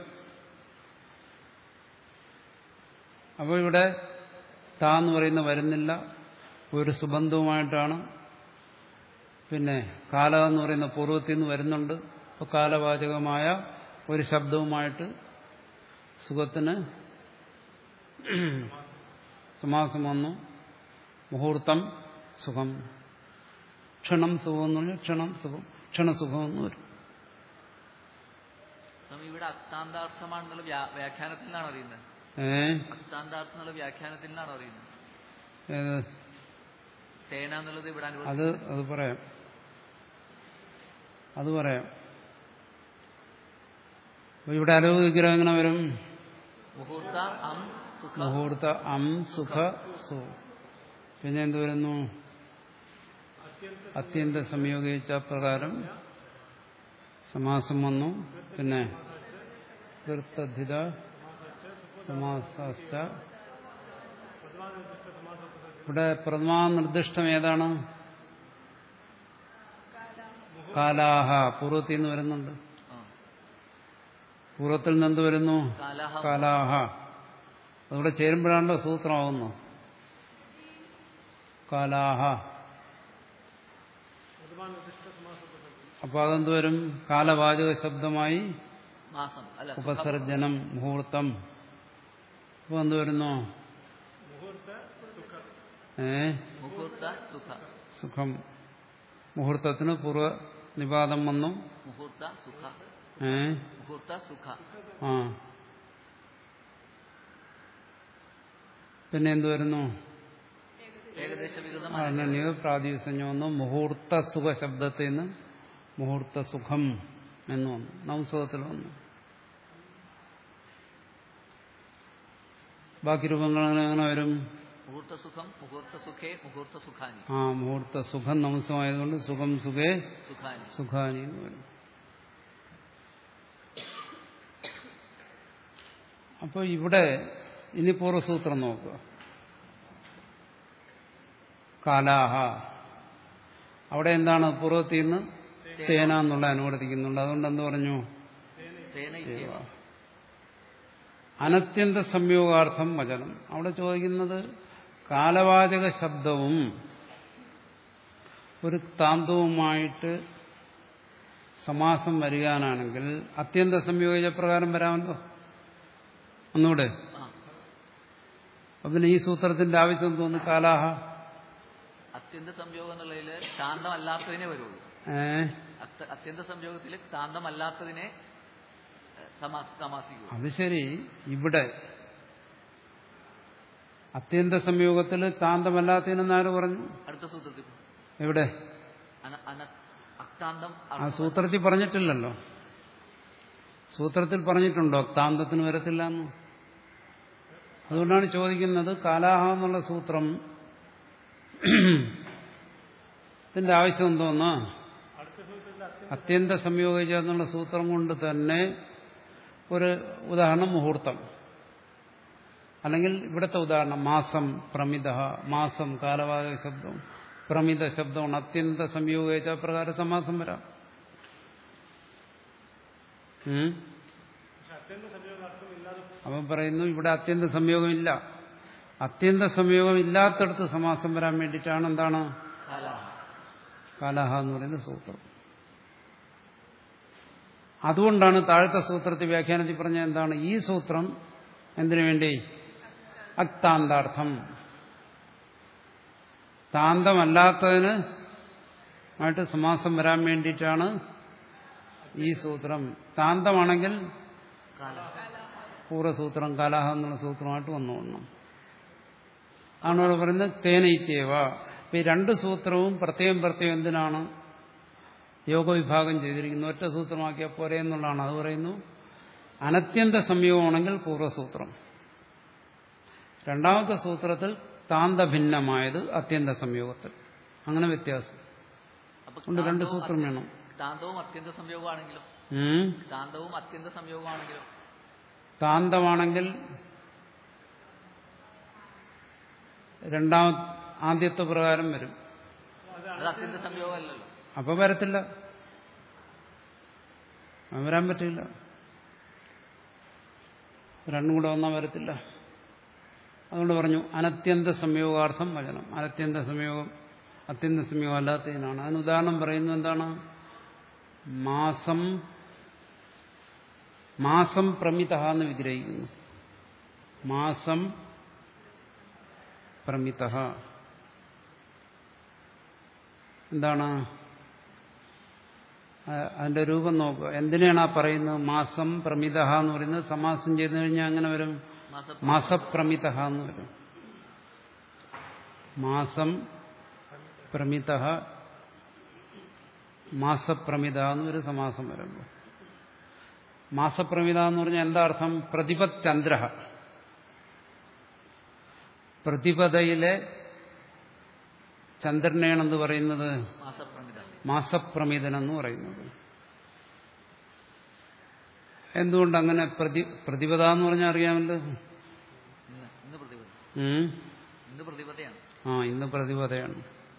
അപ്പോൾ ഇവിടെ താ എന്ന് പറയുന്ന വരുന്നില്ല ഒരു സുബന്ധവുമായിട്ടാണ് പിന്നെ കാല എന്ന് പറയുന്ന പൂർവ്വത്തിൽ നിന്ന് വരുന്നുണ്ട് അപ്പോൾ കാലവാചകമായ ഒരു ശബ്ദവുമായിട്ട് സുഖത്തിന് സമാസം വന്നു മുഹൂർത്തം സുഖം ക്ഷണം സുഖം എന്ന് പറഞ്ഞാൽ ക്ഷണം സുഖം ക്ഷണസുഖം എന്ന് വരും സ്വാമി ഇവിടെ അക്താന്താർത്ഥമാണെന്നുള്ള വ്യാ- വ്യാഖ്യാനത്തിൽ നിന്നാണ് അറിയുന്നത് ഏ അക്താന്താർത്ഥം എന്നുള്ള വ്യാഖ്യാനത്തിൽ നിന്നാണ് അറിയുന്നത് ഏത് തേന എന്നുള്ളത് ഇവിടെ അനുവദിച്ചു അത് അത് പറയാം അത് പറയാം അപ്പൊ ഇവിടെ അലവ് വിഗ്രഹം എങ്ങനെ വരും മുഹൂർത്ത അം സുഖ മുഹൂർത്ത അം സുഖ സു പിന്നെ എന്ത് വരുന്നു അത്യന്ത സംയോഗിച്ച പ്രകാരം സമാസം വന്നു പിന്നെ വൃത്തധിത സമാസ ഇവിടെ പ്രഥമാനിർദ്ദിഷ്ടം ഏതാണ് കാലാഹ പൂർവ്വത്തിൽ നിന്ന് വരുന്നുണ്ട് ആ. പൂർവ്വത്തിൽ നിന്ന് എന്ത് വരുന്നു കാലാഹ കാലാഹ അതുകൂടെ ചേരുമ്പോഴാണല്ലോ സൂത്രമാവുന്നു കാലാഹ അപ്പൊ അതെന്ത് വരും കാലവാചക ശബ്ദമായി മാസം അല്ല സുഖം. ഉപസർജനം മുഹൂർത്തം അപ്പൊ എന്ത് വരുന്നു ഏ മുഹൂർത്ത സുഖ സുഖം മുഹൂർത്തത്തിന് പൂർവ്വ നിപാതം വന്നു മുഹൂർത്ത സുഖ ഏ മുഹൂർത്ത സുഖ ആ പിന്നെ എന്ത് വരുന്നു ഏകദേശ വികൃതം അനന്യ പ്രാതിസഞ്ജം വന്നു മുഹൂർത്ത സുഖ ശബ്ദത്തിൽ നിന്ന് മുഹൂർത്ത സുഖം എന്ന് വന്നു നവസുഖത്തിൽ വന്നു ബാക്കി രൂപങ്ങൾ അങ്ങനെ എങ്ങനെ വരും മുഹൂർത്ത സുഖം മുഹൂർത്ത സുഖേ മുഹൂർത്ത സുഖാനി ആ മുഹൂർത്ത സുഖം നവസമായതുകൊണ്ട് സുഖം സുഖേ സുഖാനി സുഖാനി എന്ന് വരും അപ്പോൾ ഇവിടെ ഇനി പൂർവ്വസൂത്രം നോക്കുക കാലാഹ അവിടെ എന്താണ് പൂർവ്വത്തിൽ നിന്ന് തേന എന്നുള്ള അനുവർത്തിക്കുന്നുണ്ട് അതുകൊണ്ട് എന്ത് പറഞ്ഞു തേന ഇത്യവ. അനത്യന്ത സംയോഗാർത്ഥം വചനം അവിടെ ചോദിക്കുന്നത് കാലവാചക ശബ്ദവും ഒരു താന്തവുമായിട്ട് സമാസം വരികാനാണെങ്കിൽ അത്യന്ത സംയോജ പ്രകാരം വരാമല്ലോ ഒന്നുകൂടെ ആ. അപ്പൊ പിന്നെ ഈ സൂത്രത്തിന്റെ ആവശ്യം തോന്നുന്നു കാലാഹ അത്യന്ത സംയോഗം എന്നുള്ളതിൽ ശാന്തമല്ലാത്തതിനെ വരുള്ളൂ ഏ അത്ത- അത്യന്ത സംയോഗത്തിൽ ശാന്തമല്ലാത്തതിനെ ഏഹ്, സമാ- സമാസിക്കൂ അത് ശരി ഇവിടെ അത്യന്ത സംയോഗത്തിൽ കാന്തമല്ലാത്തതിനെന്ന് ആര് പറഞ്ഞു അടുത്ത സൂത്രത്തിൽ എവിടെ അന- അന- അക്താന്തം ആ സൂത്രത്തിൽ പറഞ്ഞിട്ടില്ലല്ലോ സൂത്രത്തിൽ പറഞ്ഞിട്ടുണ്ടോ താന്തത്തിന് വരത്തില്ല എന്ന് അതുകൊണ്ടാണ് ചോദിക്കുന്നത് കാലാഹ എന്നുള്ള സൂത്രം ഇതിന്റെ ആവശ്യം എന്തോന്ന് അത്യന്ത സംയോഗിച്ച എന്നുള്ള സൂത്രം കൊണ്ട് തന്നെ ഒരു ഉദാഹരണം മുഹൂർത്തം അല്ലെങ്കിൽ ഇവിടുത്തെ ഉദാഹരണം മാസം പ്രമിത മാസം കാലവാചക ശബ്ദം പ്രമിത ശബ്ദമാണ് അത്യന്ത സംയോഗിച്ച പ്രകാരം സമാസം വരാം ഉം? അവൻ പറയുന്നു ഇവിടെ അത്യന്ത സംയോഗമില്ല അത്യന്ത സംയോഗം ഇല്ലാത്തടത്ത് സമാസം വരാൻ വേണ്ടിയിട്ടാണ് എന്താണ് കാലാഹ കാലഹ എന്ന് പറയുന്ന സൂത്രം അതുകൊണ്ടാണ് താഴത്തെ സൂത്രത്തിൽ വ്യാഖ്യാനത്തിൽ പറഞ്ഞ എന്താണ് ഈ സൂത്രം എന്തിനു വേണ്ടി അക്താന്താർത്ഥം താന്തമല്ലാത്തതിന് ആയിട്ട് സമാസം വരാൻ വേണ്ടിയിട്ടാണ് ഈ സൂത്രം താന്തമാണെങ്കിൽ കാലാഹ പൂർവ്വസൂത്രം കലഹ എന്നുള്ള സൂത്രമായിട്ട് വന്നുകൊള്ളണം ആണ് ഇവിടെ പറയുന്നത് തേനൈത്യേവ അപ്പൊ ഈ രണ്ട് സൂത്രവും പ്രത്യേകം പ്രത്യേകം എന്തിനാണ് യോഗവിഭാഗം ചെയ്തിരിക്കുന്നു ഒറ്റ സൂത്രമാക്കിയാൽ പോരെ എന്നുള്ളതാണ് അത് പറയുന്നു അനത്യന്ത സംയോഗമാണെങ്കിൽ പൂർവ്വസൂത്രം രണ്ടാമത്തെ സൂത്രത്തിൽ താന്തഭിന്നമായത് അത്യന്ത സംയോഗത്തിൽ അങ്ങനെ വ്യത്യാസം അപ്പൊ ഉണ്ട് രണ്ട് താന്തവും സൂത്രം അത്യ- വേണം താന്തവും അത്യന്ത സംയോഗമാണെങ്കിലും ഉം. താന്തവും അത്യന്ത സംയോഗമാണെങ്കിലും താന്തമാണെങ്കിൽ രണ്ടാമ ആദ്യത്തെ പ്രകാരം വരും അത് അത്യന്ത സംയോഗമല്ലല്ലോ അപ്പൊ വരത്തില്ല അത് വരാൻ പറ്റില്ല രണ്ടും കൂടെ വന്നാൽ വരത്തില്ല അതുകൊണ്ട് പറഞ്ഞു അനത്യന്ത സംയോഗാർത്ഥം വചനം അനത്യന്ത സംയോഗം അത്യന്ത സംയോഗം അല്ലാത്തതിനാണ് അതിന് ഉദാഹരണം പറയുന്നത് എന്താണ് മാസം മാസം പ്രമിത എന്ന് വിഗ്രഹിക്കുന്നു മാസം പ്രമിത എന്താണ് ആ- അതിന്റെ രൂപം നോക്കുക എന്തിനാണ് ആ പറയുന്നത് മാസം പ്രമിത എന്ന് പറയുന്നത് സമാസം ചെയ്തു കഴിഞ്ഞാൽ അങ്ങനെ വരും മാസ മാസപ്രമിത എന്ന് വരും മാസം പ്രമിത മാസപ്രമിത എന്ന് ഒരു സമാസം വരുമ്പോൾ മാസപ്രമിത എന്ന് പറഞ്ഞാൽ എന്താ അർത്ഥം പ്രതിപത് ചന്ദ്ര പ്രതിപദയിലെ ചന്ദ്രനെയാണെന്ന് പറയുന്നത് മാസപ്രമിത മാസപ്രമിതനെന്ന് പറയുന്നത് എന്തുകൊണ്ട് അങ്ങനെ പ്രതി പ്രതിപദ എന്ന് പറഞ്ഞാൽ അറിയാമല്ലോ ഇന്ന് ഇന്ന് പ്രതിപദ ഉം? ഇന്ന് പ്രതിപദയാണ് ആ ഇന്ന് പ്രതിപദയാണ്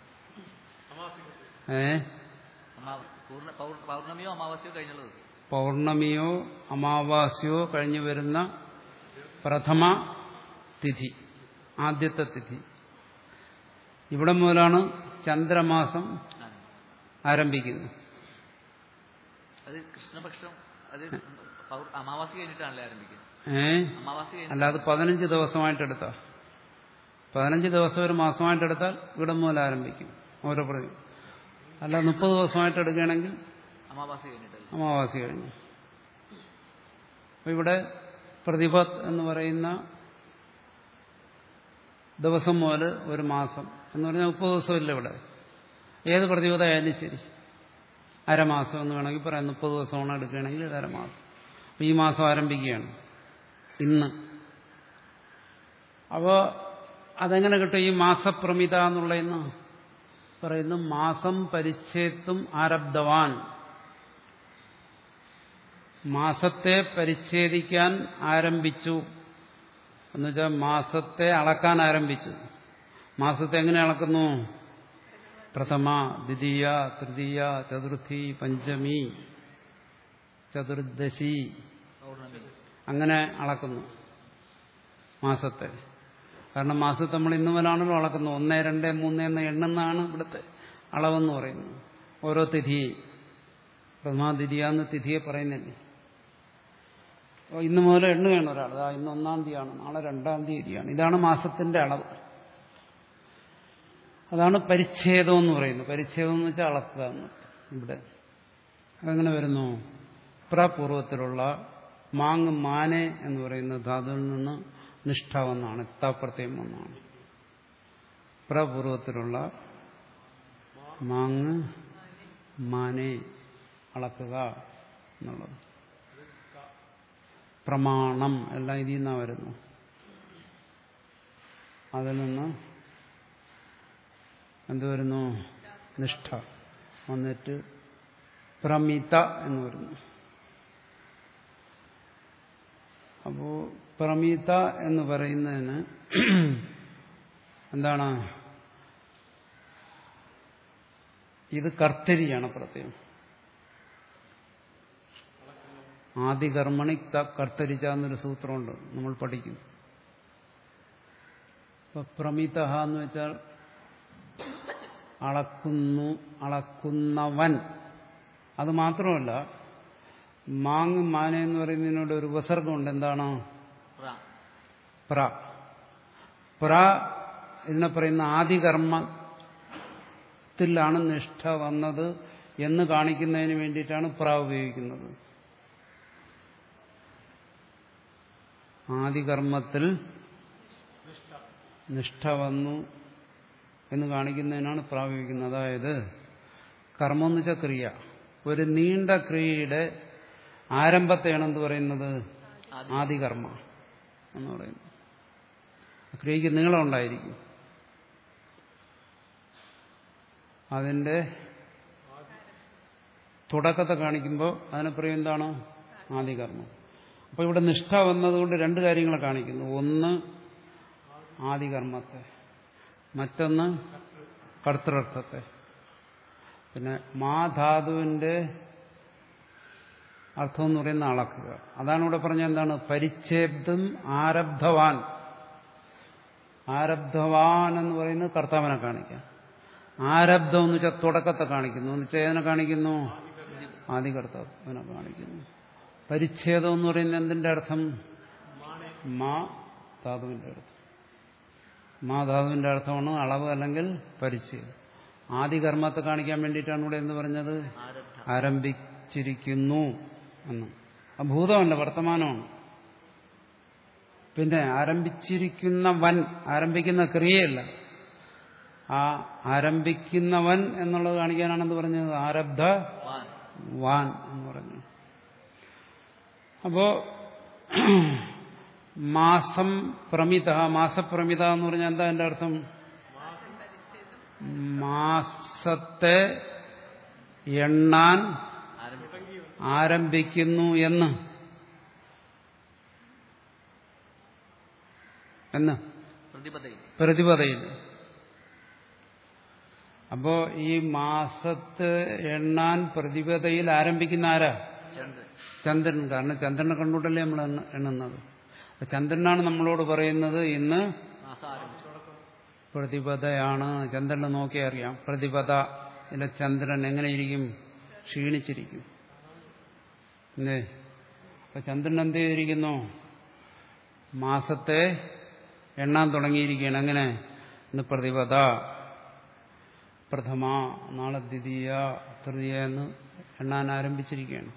ഏ അമാവ പൂർണ്ണ പൗർ- പൗർണമിയോ അമാവാസ്യയോ കഴിഞ്ഞുള്ളത് പൗർണമിയോ അമാവാസ്യോ കഴിഞ്ഞു വരുന്ന പ്രഥമ തിഥി ആദ്യത്തെ തിഥി ഇവിടെ മുതലാണ് ചന്ദ്രമാസം ആണ്. ആരംഭിക്കുന്നത് അത് കൃഷ്ണപക്ഷം അത് പൗർ- അമാവാസി കഴിഞ്ഞിട്ടാണല്ലേ ആരംഭിക്കുന്നത് ഏ അമാവാസി കഴിഞ്ഞ് അല്ലാതെ പതിനഞ്ച് ദിവസമായിട്ടെടുത്താൽ പതിനഞ്ച് ദിവസം ഒരു മാസമായിട്ടെടുത്താൽ ഇവിടെ മുതൽ ആരംഭിക്കും ഓരോ പ്രതി അല്ല മുപ്പത് ദിവസമായിട്ട് എടുക്കുകയാണെങ്കിൽ അമാവാസി കഴിഞ്ഞിട്ടല്ലേ അമാവാസി കഴിഞ്ഞു അപ്പൊ ഇവിടെ പ്രതിപത് എന്ന് പറയുന്ന ദിവസം മുതൽ ഒരു മാസം എന്ന് പറഞ്ഞാൽ മുപ്പത് ദിവസമില്ല ഇവിടെ ഏത് പ്രതിപത ആയാലും ശരി അരമാസം എന്ന് വേണമെങ്കിൽ പറയാം മുപ്പത് ദിവസമാണ് എടുക്കുകയാണെങ്കിൽ ഇത് അരമാസം അപ്പൊ ഈ മാസം ആരംഭിക്കുകയാണ് ഇന്ന് അപ്പോൾ അതെങ്ങനെ കിട്ടും ഈ മാസപ്രമിത എന്നുള്ളതെന്ന് പറയുന്നു മാസം പരിച്ഛേത്തും ആരബ്ധവാൻ മാസത്തെ പരിച്ഛേദിക്കാൻ ആരംഭിച്ചു എന്നുവെച്ചാൽ മാസത്തെ അളക്കാൻ ആരംഭിച്ചു മാസത്തെ എങ്ങനെ അളക്കുന്നു പ്രഥമ ദ്വിതീയ തൃതീയ ചതുർത്ഥി പഞ്ചമി ചതുർദശി പൗർണമി അങ്ങനെ അളക്കുന്നു മാസത്തെ കാരണം മാസത്തെ നമ്മൾ ഇന്ന് മുതലാണല്ലോ അളക്കുന്നത് ഒന്ന് രണ്ട് മൂന്ന് എന്ന് എണ്ണെന്നാണ് ഇവിടുത്തെ അളവെന്ന് പറയുന്നത് ഓരോ തിഥിയും പ്രഥമാ ദ്വിതീയ എന്ന് തിഥിയെ പറയുന്നില്ലേ ഓ, ഇന്ന് മുതൽ എണ്ണുകയാണ് ഒരാൾ ആ ഇന്ന് ഒന്നാം തീയതിയാണ് നാളെ രണ്ടാം തീയതിയാണ് ഇതാണ് മാസത്തിന്റെ അളവ് അതാണ് പരിച്ഛേദം എന്ന് പറയുന്നത് പരിച്ഛേദം എന്ന് വെച്ചാൽ അളക്കുക എന്ന് ഇവിടെ അതെങ്ങനെ വരുന്നു പ്രപൂർവത്തിലുള്ള മാങ് മാനെ എന്ന് പറയുന്ന ധാതുവിൽ നിന്ന് നിഷ്ഠ വന്നാണ് ഇത്താപ്രത്യം വന്നാണ് പ്രപൂർവത്തിലുള്ള മാങ് മാനെ അളക്കുക എന്നുള്ളത് പ്രമാണം എല്ലാം ഇതിൽ നിന്നാണ് വരുന്നു അതിൽ നിന്ന് എന്ത് വരുന്നു നിഷ്ഠ വന്നിട്ട് പ്രമിത എന്ന് വരുന്നു അപ്പോ പ്രമിത എന്ന് പറയുന്നതിന് എന്താണ് ഇത് കർത്തരിയാണ് പ്രത്യേകം ആദികർമ്മണി ത- കർത്തരിച്ച എന്നൊരു സൂത്രമുണ്ട് നമ്മൾ പഠിക്കും ഇപ്പൊ പ്രമിത എന്ന് വെച്ചാൽ അളക്കുന്നു അളക്കുന്നവൻ അത് മാത്രമല്ല മാങ് മാന എന്ന് പറയുന്നതിനോട് ഒരു ഉപസർഗമുണ്ട് എന്താണ് പ്ര പ്ര പ്ര എന്ന് പറയുന്ന ആദികർമ്മത്തിലാണ് നിഷ്ഠ വന്നത് എന്ന് കാണിക്കുന്നതിന് വേണ്ടിയിട്ടാണ് പ്ര ഉപയോഗിക്കുന്നത് ആദികർമ്മത്തിൽ നിഷ്ഠ വന്നു എന്ന് കാണിക്കുന്നതിനാണ് പ്ര ഉപയോഗിക്കുന്നത് അതായത് കർമ്മം എന്ന് വെച്ചാൽ ക്രിയ ഒരു നീണ്ട ക്രിയയുടെ ആരംഭത്തെയാണ് എന്ത് പറയുന്നത് ആദികർമ്മ എന്ന് പറയുന്നത് ആ ക്രിയയ്ക്ക് നീളം ഉണ്ടായിരിക്കും അതിന്റെ തുടക്കത്തെ കാണിക്കുമ്പോൾ അതിനെ പറയും എന്താണ് ആദികർമ്മം അപ്പോൾ ഇവിടെ നിഷ്ഠ വന്നതുകൊണ്ട് രണ്ട് കാര്യങ്ങളെ കാണിക്കുന്നു ഒന്ന് ആദികർമ്മത്തെ മറ്റൊന്ന് കർത്തൃർത്ഥത്തെ പിന്നെ മാ ധാതുവിന്റെ അർത്ഥം എന്ന് പറയുന്ന അളക്കുക അതാണ് ഇവിടെ പറഞ്ഞ എന്താണ് പരിച്ഛേദം ആരബ്ധവാൻ ആരബ്ധവാൻ എന്ന് പറയുന്നത് കർത്താവിനെ കാണിക്കാം ആരബ്ധം എന്ന് വെച്ചാൽ തുടക്കത്തെ കാണിക്കുന്നു എന്ന് വെച്ചാൽ ഏതിനെ കാണിക്കുന്നു ആദ്യ കർത്താവിനെ കാണിക്കുന്നു പരിച്ഛേദം എന്ന് പറയുന്നത് എന്തിന്റെ അർത്ഥം മാ ധാതുവിന്റെ അർത്ഥം മാ ധാതുവിന്റെ അർത്ഥമാണ് അളവ് അല്ലെങ്കിൽ പരിച്ഛേദം ആദ്യ കർമ്മത്തെ കാണിക്കാൻ വേണ്ടിയിട്ടാണ് ഇവിടെ എന്ന് പറഞ്ഞത് ആരബ്ധ ആരംഭിച്ചിരിക്കുന്നു എന്ന് ആ ഭൂതമല്ല വർത്തമാനമാണ് പിന്നെ ആരംഭിച്ചിരിക്കുന്നവൻ ആരംഭിക്കുന്ന ക്രിയയല്ല ആ ആരംഭിക്കുന്നവൻ എന്നുള്ളത് കാണിക്കാനാണെന്ന് പറഞ്ഞത് ആരബ്ധ വാൻ വാൻ എന്ന് പറഞ്ഞു അപ്പോ മാസം പ്രമിത മാസപ്രമിത എന്ന് പറഞ്ഞാൽ എന്താ എന്റെ അർത്ഥം മാസത്തെ എണ്ണാൻ ആരംഭിച്ചു ആരംഭിക്കുന്നു എന്ന് എന്ന് പ്രതിപദയിൽ പ്രതിപദയിൽ അപ്പോ ഈ മാസത്ത് എണ്ണാൻ പ്രതിപദയിൽ ആരംഭിക്കുന്ന ആരാ ചന്ദ്രൻ ചന്ദ്രൻ കാരണം ചന്ദ്രനെ കണ്ടുകൊണ്ടല്ലേ നമ്മൾ എണ്ണ- എണ്ണുന്നത് അപ്പൊ ചന്ദ്രനാണ് നമ്മളോട് പറയുന്നത് ഇന്ന് മാസം ആരംഭിച്ചു പ്രതിപദയാണ് ചന്ദ്രനെ നോക്കി അറിയാം പ്രതിപദ ഇതിലെ ചന്ദ്രൻ എങ്ങനെയിരിക്കും ക്ഷീണിച്ചിരിക്കും എന്തേ അപ്പൊ ചന്ദ്രൻ എന്ത് ചെയ്തിരിക്കുന്നു മാസത്തെ എണ്ണാൻ തുടങ്ങിയിരിക്കുകയാണ് എങ്ങനെ ഇന്ന് പ്രതിപദ പ്രഥമ നാളെ ദ്വിതീയ തൃതീയ എന്ന് എണ്ണാൻ ആരംഭിച്ചിരിക്കുകയാണ്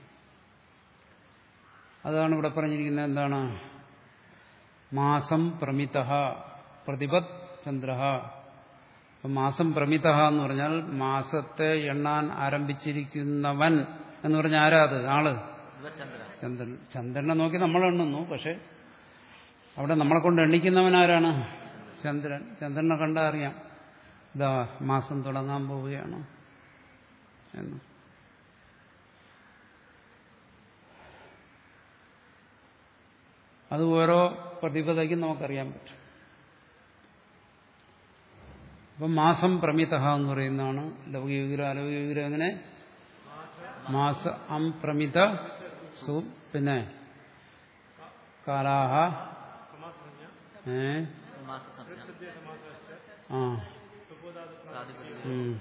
അതാണ് ഇവിടെ പറഞ്ഞിരിക്കുന്നത് എന്താണ് മാസം പ്രമിത പ്രതിപത് ചന്ദ്ര അപ്പം മാസം പ്രമിത എന്ന് പറഞ്ഞാൽ മാസത്തെ എണ്ണാൻ ആരംഭിച്ചിരിക്കുന്നവൻ എന്ന് പറഞ്ഞാൽ ആരാ അത് ആള് യുവചന്ദ്ര ചന്ദ്രൻ ചന്ദ്രനെ നോക്കി നമ്മൾ എണ്ണുന്നു പക്ഷെ അവിടെ നമ്മളെ കൊണ്ട് എണ്ണിക്കുന്നവൻ ആരാണ് ചന്ദ്രൻ ചന്ദ്രനെ കണ്ടാൽ അറിയാം ഇതാ മാസം തുടങ്ങാൻ പോവുകയാണ് എന്ന് അത് ഓരോ പ്രതിപദയ്ക്കും നമുക്കറിയാൻ പറ്റും അപ്പം മാസം പ്രമിത എന്ന് പറയുന്നതാണ് ലൗകിക വിഗ്രഹം അലൗകിക വിഗ്രഹം എങ്ങനെ മാസ അം പ്രമിത സു പിന്നെ കാലാഹ ഏ മാസ സംജ്ഞ ആ പ്രാതിപതിക ഉം,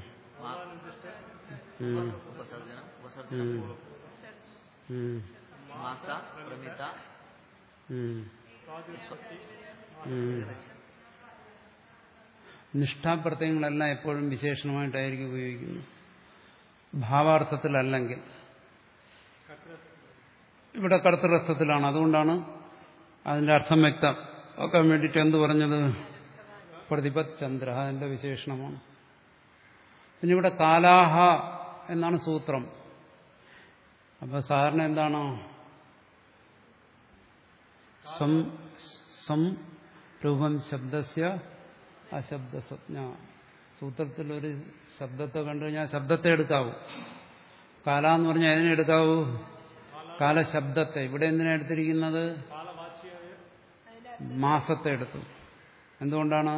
ഉം, ഉപസർജനം ഉപസർജനം ഉം, ഉം, മാസ പ്രമിത ഉം, ഉം. നിഷ്ഠാപ്രത്യയങ്ങളെല്ലാം എപ്പോഴും വിശേഷണമായിട്ടായിരിക്കും ഉപയോഗിക്കുന്നത് ഭാവാർത്ഥത്തിലല്ലെങ്കിൽ ഇവിടെ കർത്തൃർത്ഥത്തിലാണ് അതുകൊണ്ടാണ് അതിന്റെ അർത്ഥം വ്യക്തം ഒക്കെ വേണ്ടിയിട്ട് എന്ത് പറഞ്ഞത് പ്രതിപത് ചന്ദ്ര അതിന്റെ വിശേഷണമാണ് പിന്നെ ഇവിടെ കാലാഹ എന്നാണ് സൂത്രം അപ്പൊ സാധാരണ എന്താണ് സം സം രൂപം ശബ്ദസ്യ അശബ്ദസജ്ഞ സൂത്രത്തിൽ ഒരു ശബ്ദത്തെ കണ്ടു കഴിഞ്ഞാൽ ശബ്ദത്തെ എടുക്കാവൂ കാല എന്ന് പറഞ്ഞാൽ എതിനെ എടുക്കാവൂ കാലശബ്ദത്തെ ഇവിടെ എന്തിനാ എടുത്തിരിക്കുന്നത് മാസത്തെ എടുത്തു എന്തുകൊണ്ടാണ്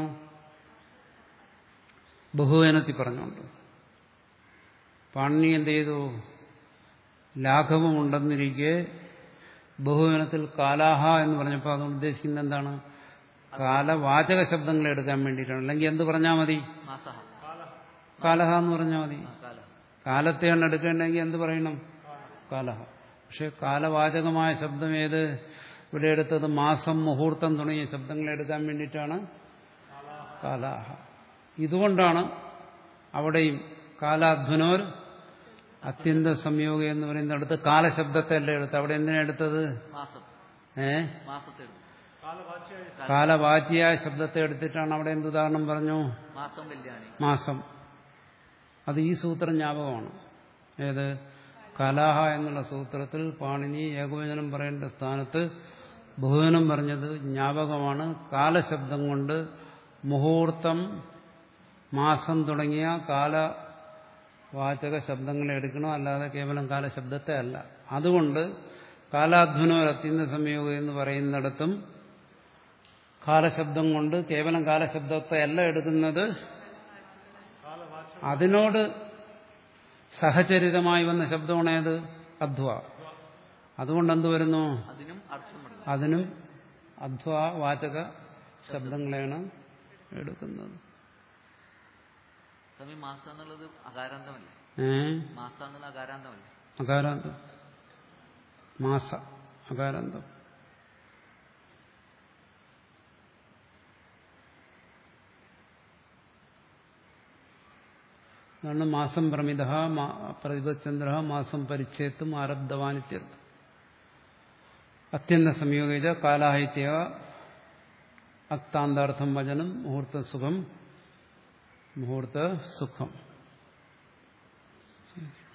ബഹുവനത്തിൽ പറഞ്ഞുകൊണ്ട് പാണി എന്ത് ചെയ്തു ലാഘവമുണ്ടെന്നിരിക്കെ ബഹുവനത്തിൽ കാലാഹ എന്ന് പറഞ്ഞപ്പോൾ അതുകൊണ്ട് ഉദ്ദേശിക്കുന്നത് എന്താണ് കാലവാചക ശബ്ദങ്ങൾ എടുക്കാൻ വേണ്ടിയിട്ടാണ് അല്ലെങ്കിൽ എന്ത് പറഞ്ഞാൽ മതി മാസഹ കാലഹ എന്ന് പറഞ്ഞാൽ മതി ആ, കാലം കാലത്തെയാണ് എടുക്കേണ്ടെങ്കിൽ എന്ത് പറയണം കാലഹ പക്ഷെ കാലവാചകമായ ശബ്ദം ഏത് ഇവിടെ എടുത്തത് മാസം മുഹൂർത്തം തുടങ്ങിയ ശബ്ദങ്ങൾ എടുക്കാൻ വേണ്ടിയിട്ടാണ് കാലാഹ ഇതുകൊണ്ടാണ് അവിടെയും കാലാധ്വനോർ അത്യന്ത സംയോഗം എന്ന് പറയുന്നിടത്ത് കാലശബ്ദത്തെ അല്ലേ എടുത്ത് അവിടെ എന്തിനാ എടുത്തത് മാസം ഏ മാസത്തെ എടുത്തു കാലവാച്യായ ശബ്ദത്തെ എടുത്തിട്ടാണ് അവിടെ എന്ത് ഉദാഹരണം പറഞ്ഞു മാസം കല്യാണി മാസം അത് ഈ സൂത്രം ജ്ഞാപകമാണ് ഏത് കലാഹ എന്നുള്ള സൂത്രത്തിൽ പാണിനി ഏകവചനം പറയേണ്ട സ്ഥാനത്ത് ബഹുവചനം പറഞ്ഞത് ജ്ഞാപകമാണ് കാലശബ്ദം കൊണ്ട് മുഹൂർത്തം മാസം തുടങ്ങിയ കാലവാചക ശബ്ദങ്ങളെ എടുക്കണം അല്ലാതെ കേവലം കാലശബ്ദത്തെ അല്ല അതുകൊണ്ട് കാലാധ്വനോർ അത്യന്ത സംയോഗം എന്ന് പറയുന്നിടത്തും കാലശബ്ദം കൊണ്ട് കേവലം കാലശബ്ദത്തെ അല്ല എടുക്കുന്നത് അതിനോട് സഹചരിതമായി വന്ന ശബ്ദമാണ് ഏത് അധ്വ അതുകൊണ്ട് എന്ത് വരുന്നു അതിനും അർത്ഥമുണ്ട് അതിനും അധ്വ വാചക ശബ്ദങ്ങളെയാണ് എടുക്കുന്നത് സ്വാമി മാസം എന്നുള്ളത് അകാരാന്തമല്ലേ ഏ മാസം എന്നുള്ള അകാരാന്തമല്ലേ അകാരാന്തം മാസ അകാരാന്തം അതാണ് മാസം പ്രമിത പ്രതിപചന്ദ്ര മാസം പരിച്ഛേത്തും ആരബ്ധവാനിത്യർത്ഥം അത്യന്ത സംയോഗ കാലാഹിത്യ അക്താന്താർത്ഥം വചനം മുഹൂർത്ത സുഖം മുഹൂർത്ത സുഖം ശരി